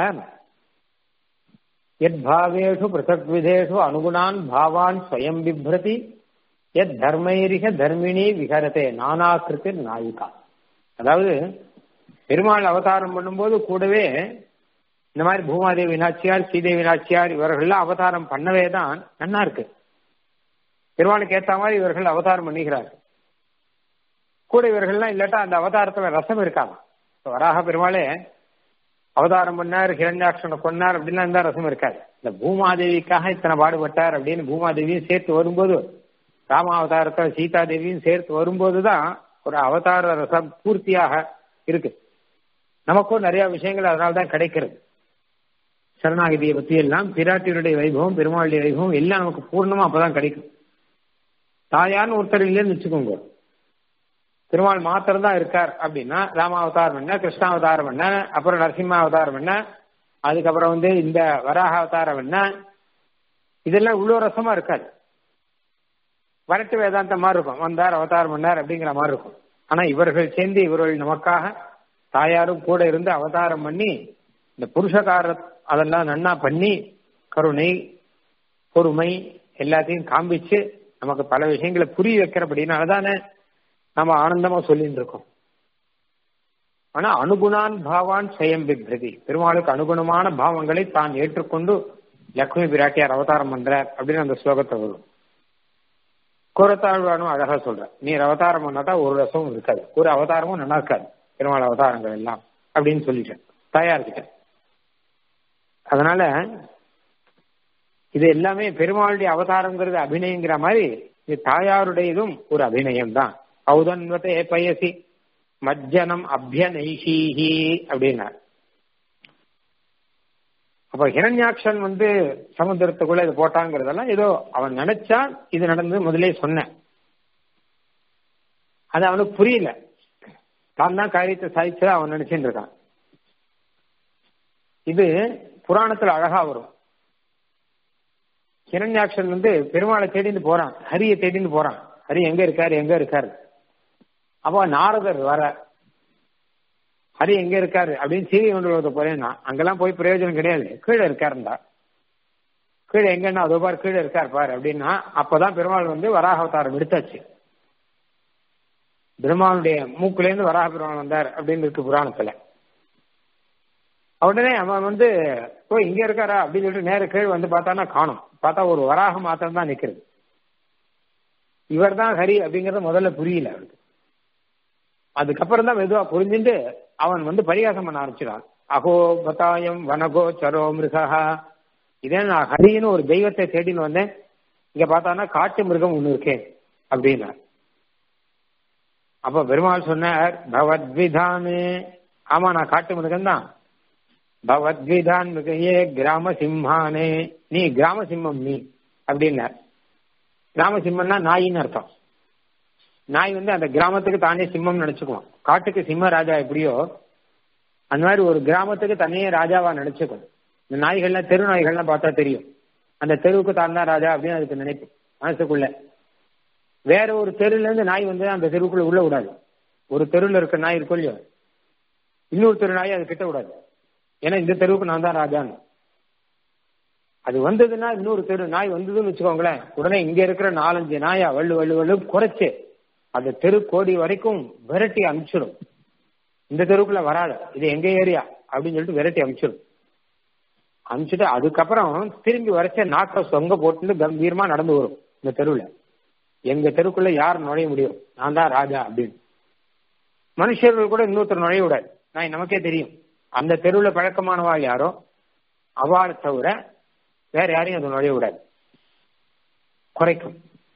எத் பாவேஷு பிருத்தக் விதேஷு அனுகுணான் பாவான் ஸ்வயம் பிப்ரதி எத் தர்மைரிக தர்மிணி விகரதே நானாக்கிருத்தி நாயிகா அதாவது பெருமாள் அவதாரம் பண்ணும்போது கூடவே இந்த மாதிரி பூமாதேவி நாச்சியார் ஸ்ரீதேவி நாச்சியார் இவர்கள்லாம் அவதாரம் பண்ணவே தான் நன்னா இருக்கு பெருமாளுக்கு ஏத்த மாதிரி இவர்கள் அவதாரம் பண்ணுகிறார்கள் கூட இவர்கள்லாம் இல்லாட்டா அந்த அவதாரத்துல ரசம் இருக்காங்க வராக பெருமாளே அவதாரம் பண்ணார் ஹிரண்யாட்சனை கொன்னார் அப்படின்லாம் இருந்தா ரசம் இருக்காது இந்த பூமாதேவிக்காக இத்தனை பாடுபட்டார் அப்படின்னு பூமாதேவியும் சேர்த்து வரும்போது ராம அவதாரத்தை சீதா தேவியும் சேர்த்து வரும்போதுதான் ஒரு அவதார ரசம் பூர்த்தியாக இருக்கு நமக்கும் நிறைய விஷயங்கள் அதனால தான் கிடைக்கிறது சரணாகதியை பத்தி எல்லாம் பிராட்டியுடைய வைபவம் பெருமாளுடைய வைபவம் எல்லாம் நமக்கு பூர்ணமா அப்பதான் கிடைக்கும் தாயார்னு ஒருத்தர் இல்லைன்னு வச்சுக்கோங்க திருமால் மாத்திரம் தான் இருக்கார் அப்படின்னா ராமாவதாரம் என்ன கிருஷ்ணாவதாரம் என்ன அப்புறம் நரசிம்ம அவதாரம் என்ன அதுக்கப்புறம் வந்து இந்த வராக அவதாரம் என்ன இதெல்லாம் இவ்வளோ ரசமா இருக்காது வரட்டு வேதாந்த மாதிரி இருக்கும் வந்தார் அவதாரம் பண்ணார் அப்படிங்கிற மாதிரி இருக்கும் ஆனா இவர்கள் சேர்ந்து இவர்கள் நமக்காக தாயாரும் கூட இருந்து அவதாரம் பண்ணி இந்த புருஷகார அதெல்லாம் நன்னா பண்ணி கருணை பொறுமை எல்லாத்தையும் காண்பிச்சு நமக்கு பல விஷயங்களை புரிய வைக்கிறபடினால தானே நம்ம ஆனந்தமா சொல்லிட்டு இருக்கோம் ஆனா அனுகுணான் பாவான் ஸ்வயம் பிப்ரதி பெருமாளுக்கு அனுகுணமான பாவங்களை தான் ஏற்றுக்கொண்டு லக்ஷ்மி பிராட்டியார் அவதாரம் பண்றார் அப்படின்னு அந்த ஸ்லோகத்தை வரும் கூறத்தாழ்வானும் அழகா சொல்ற நீர் அவதாரம் பண்ணாதான் ஒரு ரசமும் இருக்காது ஒரு அவதாரமும் நல்லா இருக்காது பெருமாள் அவதாரங்கள் எல்லாம் அப்படின்னு சொல்லிட்டேன் தயாரிச்சிட்டேன் அதனால இது எல்லாமே பெருமாளுடைய அவதாரங்கிறது அபிநயங்கிற மாதிரி இது தாயாருடையதும் ஒரு அபிநயம் தான் ஔதன்வத்தே பயசி மஜ்ஜனம் அபியநைஷீஹி அப்படின்னார் அப்ப ஹிரண்யாக்ஷன் வந்து சமுத்திரத்துக்குள்ள இது போட்டாங்கிறதெல்லாம் ஏதோ அவன் நினைச்சா இது நடந்தது முதலே சொன்னேன் அது அவனுக்கு புரியல தான் தான் காரியத்தை சாதிச்சதா அவன் நினைச்சுட்டு இருக்கான் இது புராணத்துல அழகா வரும் ஹிரண்யாக்ஷன் வந்து பெருமாளை தேடிட்டு போறான் ஹரியை தேடிட்டு போறான் ஹரி எங்க இருக்காரு எங்க இருக்காரு அப்போ நாரதர் வர ஹரி எங்க இருக்காரு அப்படின்னு சீரி கொண்டு வரத போறேன்னா அங்கெல்லாம் போய் பிரயோஜனம் கிடையாது கீழே இருக்காருண்டா கீழே எங்கன்னா அதோ பார் கீழே இருக்கார் பாரு அப்படின்னா அப்பதான் பெருமாள் வந்து வராக அவதாரம் எடுத்தாச்சு பெருமாளுடைய மூக்குல இருந்து வராக பெருமாள் வந்தார் அப்படின்னு இருக்கு புராணத்துல உடனே அவன் வந்து போய் இங்க இருக்காரா அப்படின்னு சொல்லிட்டு நேர கீழ் வந்து பார்த்தானா காணும் பார்த்தா ஒரு வராக மாத்திரம் தான் நிக்கிறது இவர் தான் ஹரி அப்படிங்கறது முதல்ல புரியல அவருக்கு அதுக்கப்புறம் தான் மெதுவா புரிஞ்சுட்டு அவன் வந்து பரிகாசம் பண்ண ஆரம்பிச்சிடான் அகோ பதாயம் வனகோ சரோ மிருகா இதே நான் ஹரின்னு ஒரு தெய்வத்தை தேடின்னு வந்தேன் இங்க பார்த்தானா காட்டு மிருகம் ஒண்ணு இருக்கேன் அப்படின்னா அப்ப பெருமாள் சொன்னார் பவத்விதானு ஆமா நான் காட்டு மிருகம் தான் பவத்விதான் மிகையே கிராம சிம்ஹானே நீ கிராம சிம்மம் நீ அப்படின்னார் கிராம சிம்மம்னா நாயின்னு அர்த்தம் நாய் வந்து அந்த கிராமத்துக்கு தானே சிம்மம் நினைச்சுக்குவோம் காட்டுக்கு சிம்ம ராஜா எப்படியோ அந்த மாதிரி ஒரு கிராமத்துக்கு தனியே ராஜாவா நினைச்சுக்கும் இந்த நாய்கள்லாம் தெரு நாய்கள்லாம் பார்த்தா தெரியும் அந்த தெருவுக்கு தான் தான் ராஜா அப்படின்னு அதுக்கு நினைப்பு மனசுக்குள்ள வேற ஒரு தெருல இருந்து நாய் வந்து அந்த தெருவுக்குள்ள உள்ள விடாது ஒரு தெருவில் இருக்க நாய் இருக்கும் இல்லையோ இன்னொரு தெரு நாய் அது கிட்ட விடாது ஏன்னா இந்த தெருவுக்கு நான் தான் ராஜான்னு அது வந்ததுன்னா இன்னொரு தெரு நாய் வந்ததுன்னு வச்சுக்கோங்களேன் உடனே இங்க இருக்கிற நாலஞ்சு நாயா வள்ளு வள்ளு வள்ளு குறைச்சு அந்த தெரு கோடி வரைக்கும் விரட்டி அனுப்பிச்சிடும் இந்த தெருவுக்குள்ள வராது இது எங்க ஏரியா அப்படின்னு சொல்லிட்டு விரட்டி அனுப்பிச்சிடும் அனுப்பிச்சுட்டு அதுக்கப்புறம் திரும்பி வரைச்ச நாட்டை சொங்க போட்டு கம்பீரமா நடந்து வரும் இந்த தெருவுல எங்க தெருக்குள்ள யார் நுழைய முடியும் நான் தான் ராஜா அப்படின்னு மனுஷர்கள் கூட இன்னொருத்தர் நுழைய விடாது நான் நமக்கே தெரியும் அந்த தெருவுல பழக்கமானவாள் யாரோ அவளை தவிர வேற யாரையும் அது நுழைய விடாது குறைக்கும்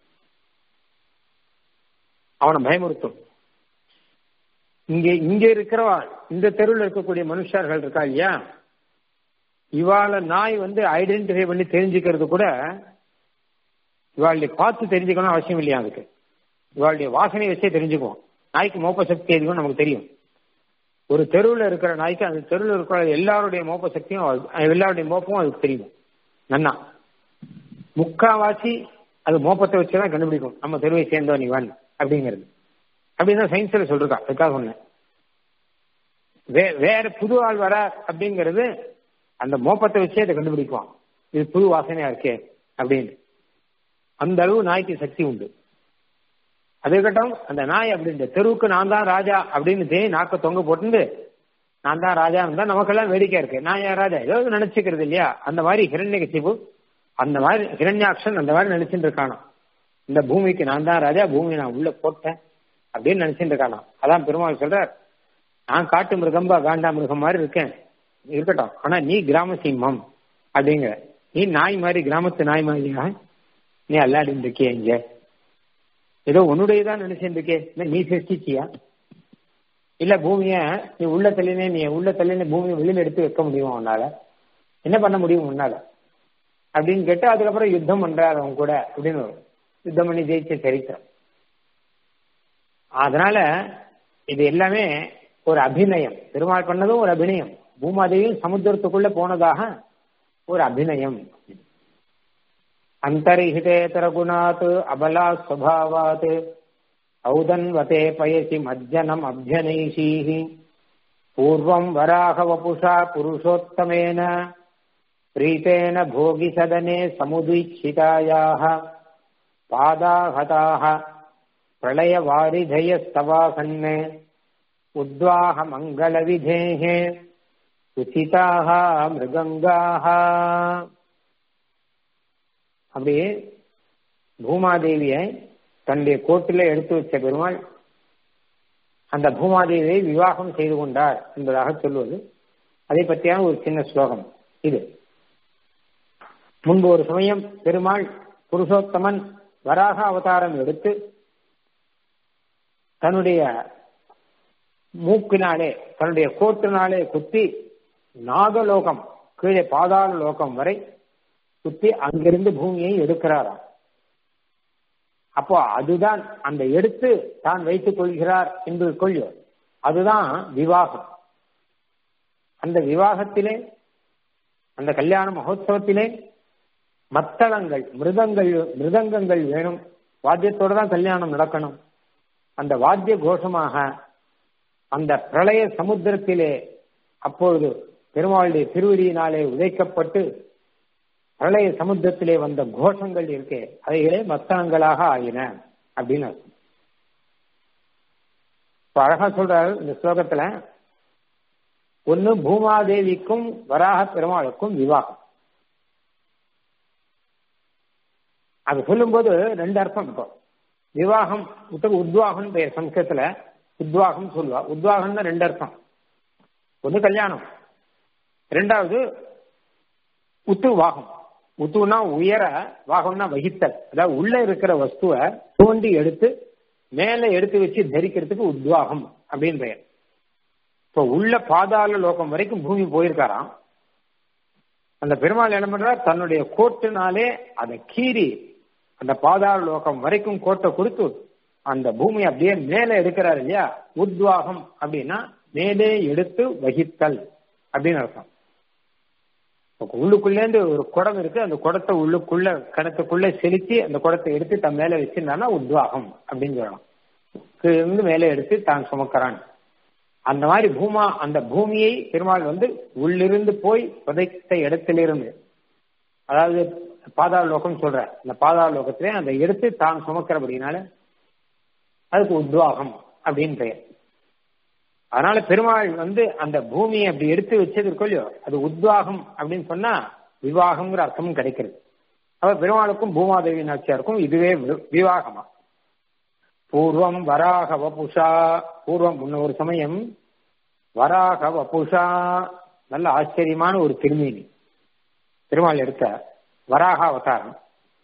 அவனை பயமுறுத்தும் இங்க இங்க இருக்கிறவா இந்த தெருவில் இருக்கக்கூடிய மனுஷர்கள் இருக்கா இல்லையா இவாள நாய் வந்து ஐடென்டிஃபை பண்ணி தெரிஞ்சுக்கிறது கூட இவாளுடைய பார்த்து தெரிஞ்சுக்கணும் அவசியம் இல்லையா அதுக்கு இவாளுடைய வாசனை வச்சே தெரிஞ்சுக்குவோம் நாய்க்கு மோப்ப சக்தி எதுவும் நமக்கு தெரியும் ஒரு தெருவில் இருக்கிற நாய்க்கு அந்த தெருவில் இருக்கிற எல்லாருடைய மோப்ப சக்தியும் எல்லாருடைய மோப்பமும் அதுக்கு தெரியும் நன்னா முக்காவாசி அது மோப்பத்தை வச்சுதான் கண்டுபிடிக்கும் நம்ம தெருவை சேர்ந்தவன் இவன் அப்படிங்கிறது அப்படின்னு சயின்ஸ்ல சொல்றா அதுக்காக சொன்னேன் வே வேற புது ஆள் வர அப்படிங்கிறது அந்த மோப்பத்தை வச்சே அதை கண்டுபிடிக்குவான் இது புது வாசனையா இருக்கே அப்படின்னு அந்த அளவு நாய்க்கு சக்தி உண்டு அதுக்கட்டும் அந்த நாய் அப்படின்ற தெருவுக்கு நான் தான் ராஜா அப்படின்னு தே நாக்க தொங்க போட்டு நான் தான் ராஜா இருந்தா நமக்கெல்லாம் வேடிக்கை இருக்கு நான் ஏன் ராஜா ஏதோ நினைச்சுக்கிறது இல்லையா அந்த மாதிரி ஹிரண்ய கசிப்பு அந்த மாதிரி ஹிரண்யாக்ஷன் அந்த மாதிரி நினைச்சுட்டு இருக்கானா இந்த பூமிக்கு நான் தான் ராஜா பூமியை நான் உள்ள போட்டேன் அப்படின்னு நினைச்சுட்டு இருக்கானா அதான் பெருமாள் சொல்றார் நான் காட்டு மிருகம்பா காண்டா மிருகம் மாதிரி இருக்கேன் இருக்கட்டும் ஆனா நீ கிராம சிம்மம் அப்படிங்கிற நீ நாய் மாதிரி கிராமத்து நாய் மாதிரியா நீ அல்லாடின்னு இருக்கிய இங்க ஏதோ உன்னுடையதான் நினைச்சுட்டு இருக்கே நீ சிருஷ்டிச்சியா இல்ல பூமிய நீ உள்ள தள்ளினே நீ உள்ள தள்ளினே பூமியை வெளியில எடுத்து வைக்க முடியுமா உன்னால என்ன பண்ண முடியும் உன்னால அப்படின்னு கேட்டு அதுக்கப்புறம் யுத்தம் பண்றாரு அவங்க கூட அப்படின்னு வரும். யுத்தம் பண்ணி ஜெயிச்ச சரித்திரம் அதனால இது எல்லாமே ஒரு அபிநயம் பெருமாள் பண்ணதும் ஒரு அபிநயம் பூமாதேவியும் சமுத்திரத்துக்குள்ள போனதாக ஒரு அபிநயம் அந்தரிஹிதேதர குணாத் அபலா ஸ்வபாவாத் ஔதன்வதே பயசி மஜ்ஜனம் அபியனைஷீஹி பூர்வம் வராக வபுஷா புருஷோத்தமேன प्रीतेन भोगिसदने समुदीक्षितायाः पादाहताः प्रलयवारिधयस्तवासन् उद्वाहमङ्गलविधेः उचिताः மிருகங்காக அப்படியே பூமாதேவியை தன்னுடைய கோட்டில எடுத்து வச்ச பெருமாள் அந்த பூமாதேவியை விவாகம் செய்து கொண்டார் என்பதாக சொல்வது அதை பற்றியான ஒரு சின்ன ஸ்லோகம் இது முன்பு ஒரு சமயம் பெருமாள் புருஷோத்தமன் வராக அவதாரம் எடுத்து தன்னுடைய மூக்கினாலே தன்னுடைய கோட்டினாலே குத்தி நாகலோகம் கீழே பாதாள லோகம் வரை குத்தி அங்கிருந்து பூமியை எடுக்கிறாராம் அப்போ அதுதான் அந்த எடுத்து தான் வைத்துக் கொள்கிறார் என்பது கொள்ளும் அதுதான் விவாகம் அந்த விவாகத்திலே அந்த கல்யாண மகோத்சவத்திலே மத்தளங்கள் மிருதங்கள் மிருதங்கங்கள் வேணும் வாத்தியத்தோட தான் கல்யாணம் நடக்கணும் அந்த வாத்திய கோஷமாக அந்த பிரளய சமுத்திரத்திலே அப்பொழுது பெருமாளுடைய திருவடியினாலே உதைக்கப்பட்டு பிரளய சமுத்திரத்திலே வந்த கோஷங்கள் இருக்கே அவைகளே மத்தளங்களாக ஆயின அப்படின்னு அர்த்தம் இப்ப அழகா சொல்றாரு இந்த ஸ்லோகத்துல ஒன்னு பூமாதேவிக்கும் வராக பெருமாளுக்கும் விவாகம் அது சொல்லும்போது ரெண்டு அர்த்தம் இருக்கும் விவாகம் உத்வாகம் பெயர் சம்ஸ்கிருத்துல உத்வாகம் சொல்லுவா உத்வாகம்னா ரெண்டு அர்த்தம் ஒன்று கல்யாணம் ரெண்டாவது உத்து வாகம் உத்துனா உயர வாகம்னா வகித்தல் அதாவது உள்ள இருக்கிற வஸ்துவை தோண்டி எடுத்து மேல எடுத்து வச்சு தரிக்கிறதுக்கு உத்வாகம் அப்படின்னு பெயர் இப்போ உள்ள பாதாள லோகம் வரைக்கும் பூமி போயிருக்காராம் அந்த பெருமாள் என்ன பண்றார் தன்னுடைய கோட்டினாலே அதை கீறி அந்த பாதாள லோகம் வரைக்கும் கோட்டை கொடுத்து அந்த பூமி அப்படியே மேலே எடுக்கிறார் இல்லையா உத்வாகம் அப்படின்னா மேலே எடுத்து வகித்தல் அப்படின்னு அர்த்தம் உள்ளுக்குள்ளேருந்து ஒரு குடம் இருக்கு அந்த குடத்தை உள்ளுக்குள்ள கிணத்துக்குள்ள செலுத்தி அந்த குடத்தை எடுத்து தன் மேல வச்சிருந்தானா உத்வாகம் அப்படின்னு சொல்லலாம் இருந்து மேலே எடுத்து தான் சுமக்கிறான் அந்த மாதிரி பூமா அந்த பூமியை பெருமாள் வந்து உள்ளிருந்து போய் புதைத்த இடத்திலிருந்து அதாவது பாதாள லோகம் சொல்ற அந்த பாதாள லோகத்திலே அந்த எடுத்து தான் சுமக்கிறபடினால அதுக்கு உத்வாகம் அப்படின்னு பெயர் அதனால பெருமாள் வந்து அந்த பூமியை அப்படி எடுத்து வச்சது இல்லையோ அது உத்வாகம் அப்படின்னு சொன்னா விவாகம்ங்கிற அர்த்தமும் கிடைக்கிறது அப்ப பெருமாளுக்கும் பூமாதேவி நாச்சியாருக்கும் இதுவே விவாகமா பூர்வம் வராக வபுஷா பூர்வம் முன்ன ஒரு சமயம் வராக வபுஷா நல்ல ஆச்சரியமான ஒரு திருமேனி பெருமாள் எடுத்த வராக அவதாரம்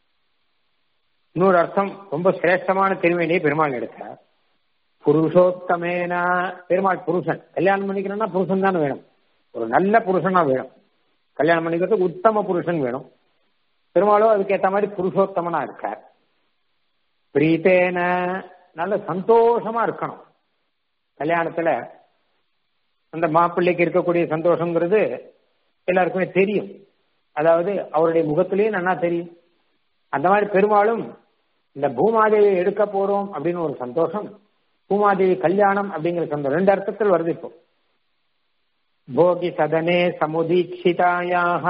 இன்னொரு அர்த்தம் ரொம்ப சிரேஷ்டமான திருமேனியை பெருமாள் எடுத்தார் புருஷோத்தமேன பெருமாள் புருஷன் கல்யாணம் பண்ணிக்கணும்னா புருஷன் தானே வேணும் ஒரு நல்ல புருஷனா வேணும் கல்யாணம் பண்ணிக்கிறதுக்கு உத்தம புருஷன் வேணும் பெருமாளும் அதுக்கேற்ற மாதிரி புருஷோத்தமனா இருக்கார் பிரீத்தேன நல்ல சந்தோஷமா இருக்கணும் கல்யாணத்துல அந்த மாப்பிள்ளைக்கு இருக்கக்கூடிய சந்தோஷங்கிறது எல்லாருக்குமே தெரியும் அதாவது அவருடைய முகத்திலேயே நல்லா தெரியும் அந்த மாதிரி பெருமாளும் இந்த பூமாதேவி எடுக்க போறோம் அப்படின்னு ஒரு சந்தோஷம் பூமாதேவி கல்யாணம் அப்படிங்கிற சந்தோஷம் ரெண்டு அர்த்தத்தில் வருது இப்போ போகி சதனே சமுதீட்சிதாயாக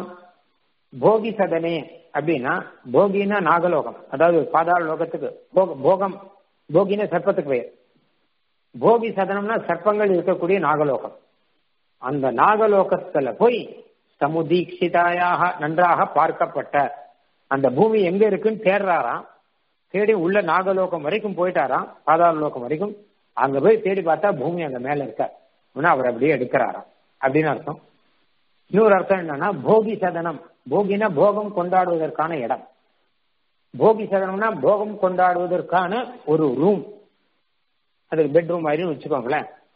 போகி சதனே அப்படின்னா போகினா நாகலோகம் அதாவது பாதாள லோகத்துக்கு போகம் போகின சர்ப்பத்துக்கு பெயர் போகி சதனம்னா சர்ப்பங்கள் இருக்கக்கூடிய நாகலோகம் அந்த நாகலோகத்துல போய் சமுதீட்சிதாயாக நன்றாக பார்க்கப்பட்ட அந்த பூமி எங்க இருக்குன்னு தேடுறாராம் தேடி உள்ள நாகலோகம் வரைக்கும் போயிட்டாராம் பாதாள லோகம் வரைக்கும் அங்க போய் தேடி பார்த்தா பூமி அங்க மேல இருக்க அவர் அப்படியே எடுக்கிறாராம் அப்படின்னு அர்த்தம் இன்னொரு அர்த்தம் என்னன்னா போகி சதனம் போகினா போகம் கொண்டாடுவதற்கான இடம் போகி சதனம்னா போகம் கொண்டாடுவதற்கான ஒரு ரூம் அதுக்கு பெட்ரூம் மாதிரி வச்சுக்கோங்களேன்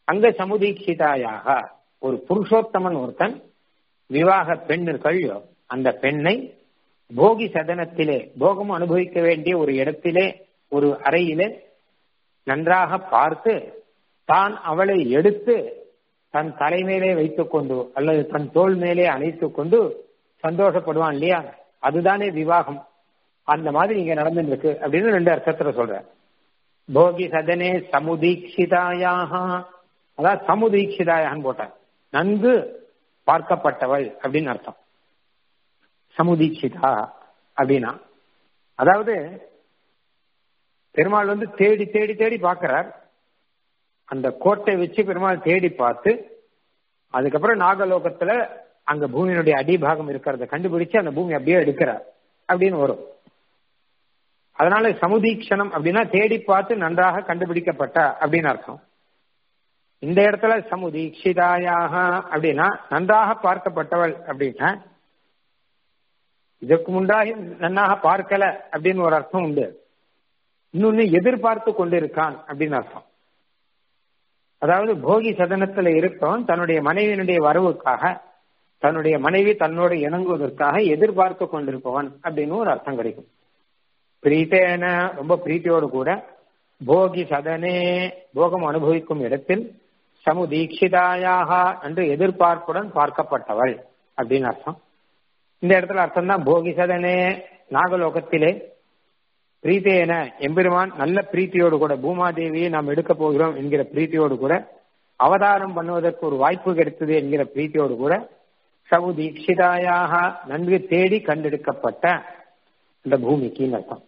அங்க சமுதீட்சிதாயாக ஒரு புருஷோத்தமன் ஒருத்தன் விவாக பெண் இருக்கோ அந்த பெண்ணை போகி சதனத்திலே போகம் அனுபவிக்க வேண்டிய ஒரு இடத்திலே ஒரு அறையிலே நன்றாக பார்த்து தான் அவளை எடுத்து தன் தலைமையிலே வைத்துக் கொண்டு அல்லது தன் தோல் மேலே அணைத்துக் கொண்டு சந்தோஷப்படுவான் இல்லையா அதுதானே விவாகம் அந்த மாதிரி இங்க நடந்துருக்கு அப்படின்னு ரெண்டு அர்த்தத்துல சொல்ற போகி சதனே சமுதீட்சிதாயாக அதாவது சமுதீட்சிதாயான்னு போட்டார் நன்கு பார்க்கப்பட்டவள் அப்படின்னு அர்த்தம் சமுதீட்சிதா அப்படின்னா அதாவது பெருமாள் வந்து தேடி தேடி தேடி பார்க்கிறார் அந்த கோட்டை வச்சு பெருமாள் தேடி பார்த்து அதுக்கப்புறம் நாகலோகத்துல அங்க பூமியினுடைய அடிபாகம் இருக்கிறத கண்டுபிடிச்சு அந்த பூமி அப்படியே எடுக்கிறார் அப்படின்னு வரும் அதனால சமுதீக்ஷணம் அப்படின்னா தேடி பார்த்து நன்றாக கண்டுபிடிக்கப்பட்ட அப்படின்னு அர்த்தம் இந்த இடத்துல சமுதீக்ஷிதாயாக அப்படின்னா நன்றாக பார்க்கப்பட்டவள் அப்படின்னா இதற்கு முன்றாக நன்னாக பார்க்கல அப்படின்னு ஒரு அர்த்தம் உண்டு இன்னொன்னு எதிர்பார்த்து கொண்டிருக்கான் அப்படின்னு அர்த்தம் அதாவது போகி சதனத்துல இருக்கவன் தன்னுடைய மனைவியினுடைய வரவுக்காக தன்னுடைய மனைவி தன்னோடு இணங்குவதற்காக எதிர்பார்த்து கொண்டிருப்பவன் அப்படின்னு ஒரு அர்த்தம் கிடைக்கும் பிரீத்தேன ரொம்ப பிரீத்தியோடு கூட போகி சதனே போகம் அனுபவிக்கும் இடத்தில் சமுதீட்சிதாயாக என்று எதிர்பார்ப்புடன் பார்க்கப்பட்டவள் அப்படின்னு அர்த்தம் இந்த இடத்துல அர்த்தம் தான் போகி சதனே நாகலோகத்திலே பிரீத்தேன எம்பெருமான் நல்ல பிரீத்தியோடு கூட பூமாதேவியை நாம் எடுக்க போகிறோம் என்கிற பிரீத்தியோடு கூட அவதாரம் பண்ணுவதற்கு ஒரு வாய்ப்பு கிடைத்தது என்கிற பிரீத்தியோடு கூட சவு தீட்சிதாயாக நன்கு தேடி கண்டெடுக்கப்பட்ட இந்த பூமிக்குன்னு அர்த்தம்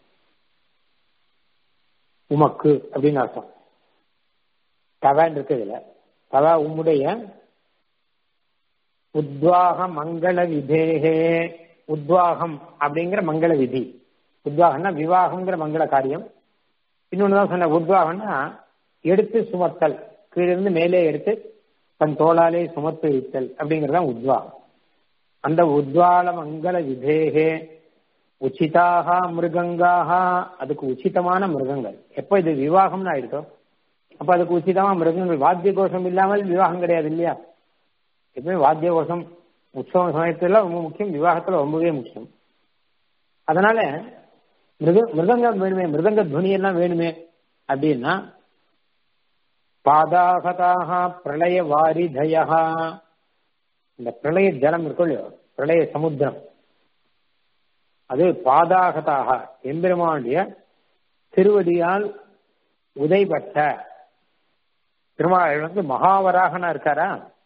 உமக்கு அப்படின்னு அர்த்தம் தவன் இருக்கு இதுல தவ உம்முடைய உத்வாக மங்கள விதேகே உத்வாகம் அப்படிங்கிற மங்கள விதி உத்வாகம்னா விவாகம்ங்கிற மங்கள காரியம் இன்னொன்னுதான் சொன்ன உத்வாகம்னா எடுத்து சுமத்தல் கீழிருந்து மேலே எடுத்து தன் தோளாலே சுமத்து வைத்தல் அப்படிங்கறதான் உத்வாகம் அந்த உத்வால மங்கள விதேகே உச்சிதாக மிருகங்காக அதுக்கு உச்சிதமான மிருகங்கள் எப்ப இது விவாகம்னு ஆயிடுதோ அப்ப அதுக்கு உச்சிதமா மிருகங்கள் வாத்திய கோஷம் இல்லாமல் விவாகம் கிடையாது இல்லையா எப்பவுமே வாத்திய கோஷம் உற்சவ சமயத்துல ரொம்ப முக்கியம் விவாகத்துல ரொம்பவே முக்கியம் அதனால மிருக மிருதங்கம் வேணுமே மிருதங்க துவனி எல்லாம் வேணுமே அப்படின்னா பாதாகதாக பிரளய வாரிதயா இந்த பிரளய ஜலம் இருக்கும் இல்லையோ பிரளய சமுத்திரம் அது பாதாகதாக எம்பெருமானுடைய திருவடியால் உதைபட்ட திருமாவளவன் வந்து மகாவராகனா இருக்காரா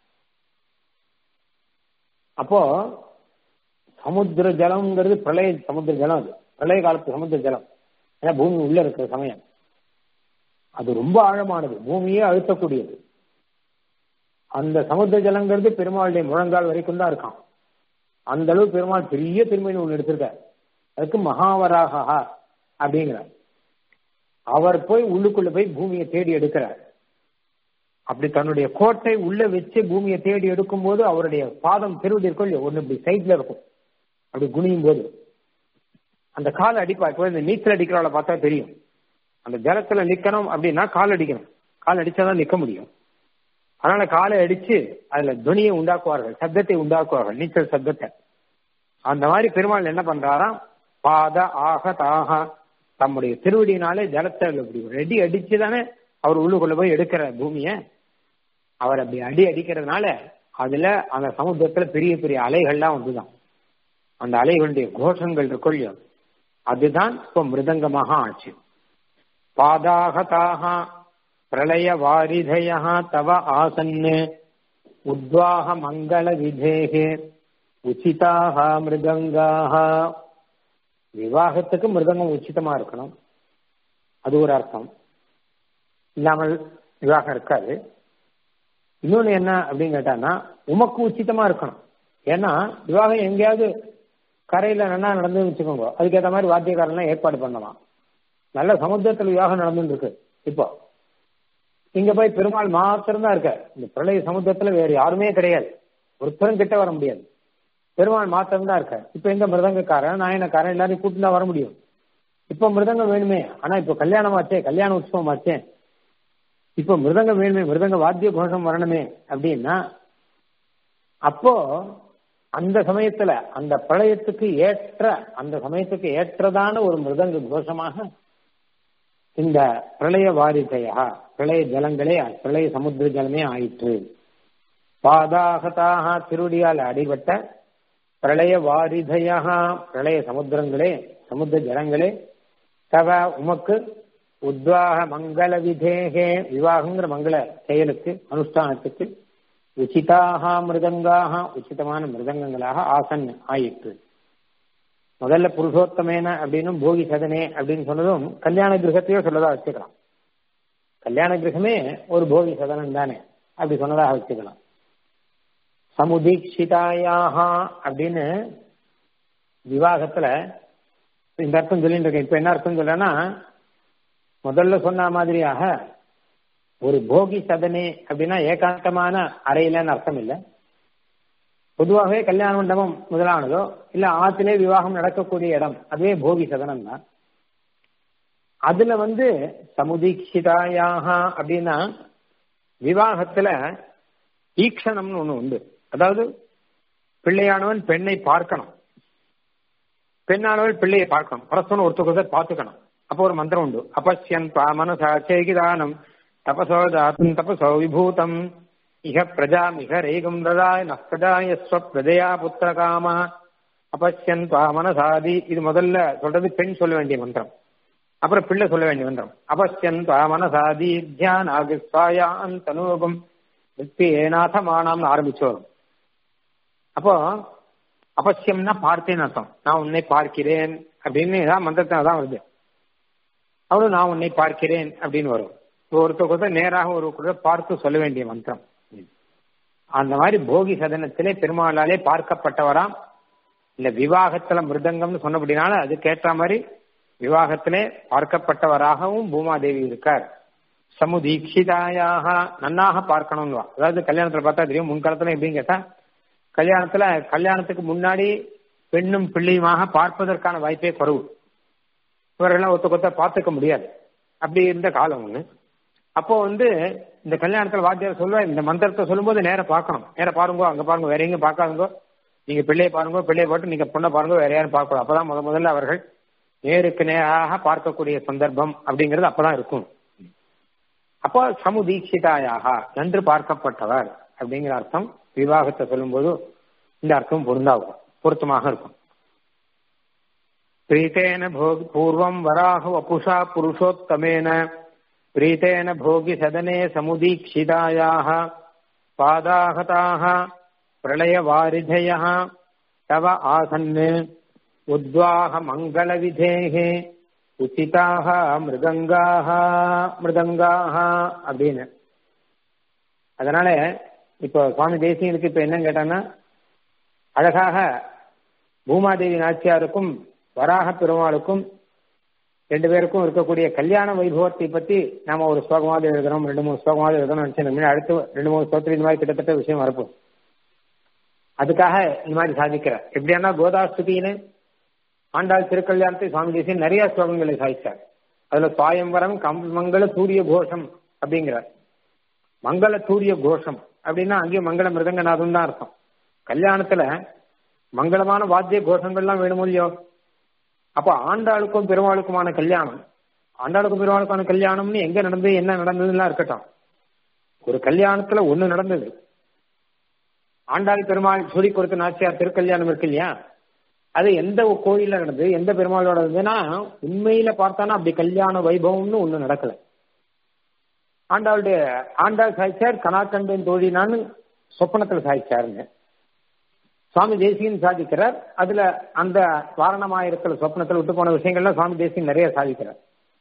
அப்போ சமுத்திர ஜலம்ங்கிறது பிரளய சமுத்திர ஜலம் அது பிரளய காலத்து சமுத்திர ஜலம் ஏன்னா பூமி உள்ள இருக்கிற சமயம் அது ரொம்ப ஆழமானது பூமியே அழுத்தக்கூடியது அந்த சமுத்திர ஜலங்கிறது பெருமாளுடைய முழங்கால் வரைக்கும் தான் இருக்கான் அந்த அளவு பெருமாள் பெரிய திருமணி ஒன்று எடுத்திருக்கார் அதுக்கு மகாவராகா அப்படிங்கிறார் அவர் போய் உள்ளுக்குள்ள போய் பூமியை தேடி எடுக்கிறார் அப்படி தன்னுடைய கோட்டை உள்ள வச்சு பூமியை தேடி எடுக்கும் போது அவருடைய பாதம் திருவடி இருக்கும் இல்லையா ஒண்ணு இப்படி சைட்ல இருக்கும் அப்படி குனியும் போது அந்த கால் அடிப்பா இப்போ இந்த நீச்சல் அடிக்கிறவளை பார்த்தா தெரியும் அந்த ஜலத்துல நிக்கணும் அப்படின்னா கால் அடிக்கணும் கால் அடிச்சாதான் நிக்க முடியும் அதனால காலை அடிச்சு அதுல துணியை உண்டாக்குவார்கள் சப்தத்தை உண்டாக்குவார்கள் நீச்சல் சப்தத்தை அந்த மாதிரி பெருமாள் என்ன பண்றாராம் பாத ஆக தாக தம்முடைய திருவடியினாலே ஜலத்தை அப்படி ரெடி அடிச்சு தானே அவர் உள்ளுக்குள்ள போய் எடுக்கிற பூமிய அவர் அப்படி அடி அடிக்கிறதுனால அதுல அந்த சமுத்திரத்துல பெரிய பெரிய அலைகள்லாம் வந்துதான் அந்த அலைகளுடைய கோஷங்கள் இருக்கொள்ளியோ அதுதான் இப்ப மிருதங்கமாக ஆச்சு பாதாக பிரளய வாரிதய தவ ஆசன்னு உத்வாக மங்கள விதேகே உச்சிதாக மிருதங்காக விவாகத்துக்கு மிருதங்கம் உச்சிதமா இருக்கணும் அது ஒரு அர்த்தம் இல்லாமல் விவாகம் இருக்காது இன்னொன்னு என்ன அப்படின்னு கேட்டான்னா உமக்கு உச்சிதமா இருக்கணும் ஏன்னா விவாகம் எங்கேயாவது கரையில நல்லா நடந்து வச்சுக்கோங்க அதுக்கேற்ற மாதிரி வாத்தியக்காரெல்லாம் ஏற்பாடு பண்ணலாம் நல்ல சமுத்திரத்தில் விவாகம் நடந்துட்டு இருக்கு இப்போ இங்க போய் பெருமாள் மாத்திரம் தான் இருக்க இந்த பிரளய சமுத்திரத்துல வேற யாருமே கிடையாது ஒருத்தரும் கிட்ட வர முடியாது பெருமாள் மாத்திரம் தான் இருக்க இப்ப எங்க மிருதங்கக்காரன் நாயனக்காரன் எல்லாரையும் கூட்டு தான் வர முடியும் இப்ப மிருதங்கம் வேணுமே ஆனா இப்ப கல்யாணம் ஆச்சே கல்யாண உற்சவம் ஆச்சே இப்ப மிருதங்க வேணுமே மிருதங்க வாத்திய கோஷம் வரணுமே அப்படின்னா அப்போ அந்த சமயத்துல அந்த பிரளயத்துக்கு ஏற்ற அந்த சமயத்துக்கு ஏற்றதான ஒரு மிருதங்க கோஷமாக இந்த பிரளய வாரிதையா பிரளய ஜலங்களே பிரளய சமுத்திர ஜலமே ஆயிற்று பாதாகதாக திருடியால் அடிபட்ட பிரளய வாரிதையா பிரளய சமுத்திரங்களே சமுத்திர ஜலங்களே தவ உமக்கு உத்வாக மங்கள விதேகே விவாகங்கிற மங்கள செயலுக்கு அனுஷ்டானத்துக்கு உச்சிதாக மிருதங்காக உச்சிதமான மிருதங்கங்களாக ஆசன் ஆயிற்று முதல்ல புருஷோத்தமேன அப்படின்னு போகி சதனே அப்படின்னு சொன்னதும் கல்யாண கிரகத்தையோ சொல்லதா வச்சுக்கலாம் கல்யாண கிரகமே ஒரு போகி சதனம் தானே அப்படி சொன்னதாக வச்சுக்கலாம் சமுதீட்சிதாயாக அப்படின்னு விவாகத்துல இந்த அர்த்தம் சொல்லிட்டு இருக்கேன் இப்ப என்ன அர்த்தம் சொல்றேன்னா முதல்ல சொன்ன மாதிரியாக ஒரு போகி சதனே அப்படின்னா ஏகாந்தமான அறையிலன்னு அர்த்தம் இல்லை பொதுவாகவே கல்யாண மண்டபம் முதலானதோ இல்ல ஆத்திலே விவாகம் நடக்கக்கூடிய இடம் அதுவே போகி சதனம் தான் அதுல வந்து சமுதீட்சிதாயாக அப்படின்னா விவாகத்துல ஈக்ஷணம்னு ஒண்ணு உண்டு அதாவது பிள்ளையானவன் பெண்ணை பார்க்கணும் பெண்ணானவள் பிள்ளையை பார்க்கணும் பரஸ்பரம் ஒருத்தர் பார்த்துக்கணும் அப்போ ஒரு மந்திரம் உண்டு அபஷ்யன் மனசாச்சேகிதானம் தபசோ தாத்தும் தபசோ விபூதம் இக பிரஜாம் இக ரேகம் ததாய் நஸ்பஜாய ஸ்வப்ரஜயா புத்திரகாம அபஷ்யன் மனசாதி இது முதல்ல சொல்றது பெண் சொல்ல வேண்டிய மந்திரம் அப்புறம் பிள்ளை சொல்ல வேண்டிய மந்திரம் அபஷ்யன் மனசாதி தியான் ஆகிஸ்வாயான் தனூபம் விற்பி ஏநாதமானாம்னு ஆரம்பிச்சு வரும் அப்போ அபசியம்னா பார்த்தேன்னு அர்த்தம் நான் உன்னை பார்க்கிறேன் அப்படின்னு ஏதாவது மந்திரத்தை தான் வருது அவளும் நான் உன்னை பார்க்கிறேன் அப்படின்னு வரும் ஒருத்தர் ஒருத்தர் நேராக ஒரு கூட பார்த்து சொல்ல வேண்டிய மந்திரம் அந்த மாதிரி போகி சதனத்திலே பெருமாளாலே பார்க்கப்பட்டவராம் இல்ல விவாகத்துல மிருதங்கம்னு சொன்னபடினால அதுக்கேற்ற மாதிரி விவாகத்திலே பார்க்கப்பட்டவராகவும் பூமாதேவி இருக்கார் சமுதீட்சிதாயாக நன்னாக பார்க்கணும்னு அதாவது கல்யாணத்துல பார்த்தா தெரியும் முன்காலத்துல எப்படின்னு கேட்டா கல்யாணத்துல கல்யாணத்துக்கு முன்னாடி பெண்ணும் பிள்ளையுமாக பார்ப்பதற்கான வாய்ப்பே குறவு இவரெல்லாம் ஒத்த கொத்த பார்த்துக்க முடியாது அப்படி இருந்த காலம் ஒண்ணு அப்போ வந்து இந்த கல்யாணத்துல வாத்தியார் சொல்லுவா இந்த மந்திரத்தை சொல்லும்போது நேர பார்க்கணும் நேர பாருங்க அங்க பாருங்க வேற எங்கேயும் பார்க்காதுங்க நீங்க பிள்ளையை பாருங்க பிள்ளையை போட்டு நீங்க பொண்ணை பாருங்க வேற யாரும் பார்க்கணும் அப்பதான் முத முதல்ல அவர்கள் நேருக்கு நேராக பார்க்கக்கூடிய சந்தர்ப்பம் அப்படிங்கிறது அப்பதான் இருக்கும் அப்போ சமுதீட்சிதாயாக நன்று பார்க்கப்பட்டவர் அப்படிங்கிற அர்த்தம் விவாகத்தை சொல்லும்போது இந்த அர்த்தம் பொருந்தாகும் பொருத்தமாக இருக்கும் பிரீத்தேன போகி பூர்வம் வராக வபுஷா புருஷோத்தமேன பிரீத்தேன போகி சதனே சமுதீட்சிதாயாக பாதாகதாக பிரளய வாரிதய தவ ஆசன் உத்வாக மங்கள விதேகே உச்சிதாக மிருதங்காக மிருதங்காக அப்படின்னு அதனால இப்போ சுவாமி தேசியனுக்கு இப்ப என்ன கேட்டான்னா அழகாக பூமாதேவி நாச்சியாருக்கும் வராக பெருமாளுக்கும் ரெண்டு பேருக்கும் இருக்கக்கூடிய கல்யாண வைபவத்தை பத்தி நாம ஒரு ஸ்லோகமாவது எழுதணும் ரெண்டு மூணு ஸ்லோகமாவது எழுதணும் நினைச்சு அடுத்து ரெண்டு மூணு ஸ்லோகத்தில் இந்த மாதிரி கிட்டத்தட்ட விஷயம் வரப்போம் அதுக்காக இந்த மாதிரி சாதிக்கிறார் எப்படியானா கோதாஸ்துதின்னு ஆண்டாள் திருக்கல்யாணத்தை சுவாமி தேசியன் நிறைய ஸ்லோகங்களை சாதிச்சார் அதுல சுவாயம்பரம் கம்பமங்கல சூரிய கோஷம் அப்படிங்கிறார் மங்கள சூரிய கோஷம் அப்படின்னா அங்கேயும் மங்கள மிருதங்கநாதம் தான் அர்த்தம் கல்யாணத்துல மங்களமான வாத்திய கோஷங்கள்லாம் வேணுமோ இல்லையோ அப்ப ஆண்டாளுக்கும் பெருமாளுக்குமான கல்யாணம் ஆண்டாளுக்கும் பெருமாளுக்கான கல்யாணம்னு எங்க நடந்தது என்ன நடந்ததுலாம் இருக்கட்டும் ஒரு கல்யாணத்துல ஒண்ணு நடந்தது ஆண்டாள் பெருமாள் சொல்லி கொடுத்த நாச்சியார் திருக்கல்யாணம் இருக்கு இல்லையா அது எந்த கோயில்ல நடந்தது எந்த பெருமாளோட இருந்ததுன்னா உண்மையில பார்த்தானா அப்படி கல்யாண வைபவம்னு ஒண்ணு நடக்கல ஆண்டாளுடைய ஆண்டாள் சாய்ச்சார் கனாக்கண்டன் தோழினான்னு சொப்பனத்துல சாய்ச்சாருங்க சுவாமி தேசியன் சாதிக்கிறார் அதுல அந்த வாரணமாக இருக்கிற சொப்னத்தில் விட்டு போன விஷயங்கள்லாம் சுவாமி தேசியன் நிறைய சாதிக்கிறார்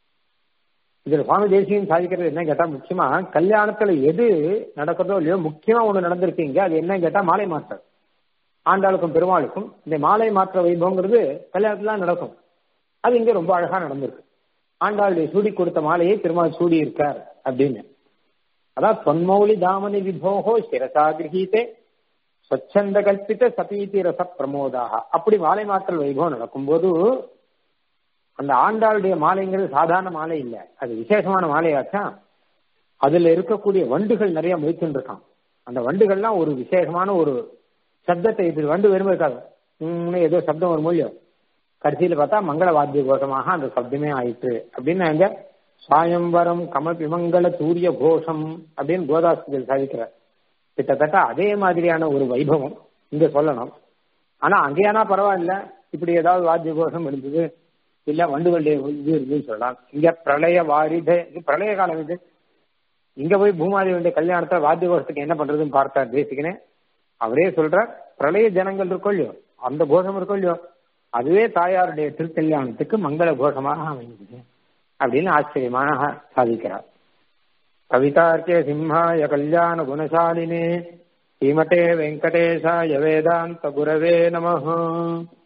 இதுல சுவாமி தேசியன் சாதிக்கிறது என்ன கேட்டா முக்கியமா கல்யாணத்துல எது நடக்கிறதோ இல்லையோ முக்கியமா ஒண்ணு நடந்திருக்கீங்க அது என்ன கேட்டா மாலை மாற்றம் ஆண்டாளுக்கும் பெருமாளுக்கும் இந்த மாலை மாற்ற வைபவங்கிறது கல்யாணத்துல நடக்கும் அது இங்க ரொம்ப அழகா நடந்திருக்கு ஆண்டாளுடைய சூடி கொடுத்த மாலையை பெருமாள் சூடி இருக்கார் அப்படின்னு அதான் தொன்மௌலி தாமனி விபோகோ சிரசா கிரகீதே ஸ்வச்சந்த கல்பித்த சபீதி ரச பிரமோதாக அப்படி மாலை மாற்றல் வைபவம் நடக்கும்போது அந்த ஆண்டாளுடைய மாலைங்கிறது சாதாரண மாலை இல்லை அது விசேஷமான மாலையாச்சா அதுல இருக்கக்கூடிய வண்டுகள் நிறைய முயற்சின்னு இருக்கான் அந்த வண்டுகள்லாம் ஒரு விசேஷமான ஒரு சப்தத்தை இது வண்டு வெறுமை இருக்காது உம்னு ஏதோ சப்தம் ஒரு மூலியம் கடைசியில பார்த்தா மங்கள வாத்திய கோஷமாக அந்த சப்தமே ஆயிற்று அப்படின்னு அங்க சாயம்பரம் கமபி மங்கள சூரிய கோஷம் அப்படின்னு கோதாஸ்திகள் சாதிக்கிறார் கிட்டத்தட்ட அதே மாதிரியான ஒரு வைபவம் இங்க சொல்லணும் ஆனா அங்கேயானா பரவாயில்ல இப்படி ஏதாவது வாத்திய கோஷம் இருந்தது இல்ல வண்டுகளுடைய இது இருந்துன்னு சொல்லலாம் இங்க பிரளய வாரித இது பிரளய காலம் இது இங்க போய் பூமாதேவியுடைய கல்யாணத்தை வாத்திய கோஷத்துக்கு என்ன பண்றதுன்னு பார்த்தார் தேசிக்கனே அவரே சொல்றார் பிரளய ஜனங்கள் இருக்கோ இல்லையோ அந்த கோஷம் இருக்கோ இல்லையோ அதுவே தாயாருடைய திருக்கல்யாணத்துக்கு மங்கள கோஷமாக அமைந்தது அப்படின்னு ஆச்சரியமாக சாதிக்கிறார் கவிதார்க்கே சிம்ஹாய கல்யாண குணசாலினே ஸ்ரீமதே வெங்கடேஷாய வேதாந்த குரவே நமஹ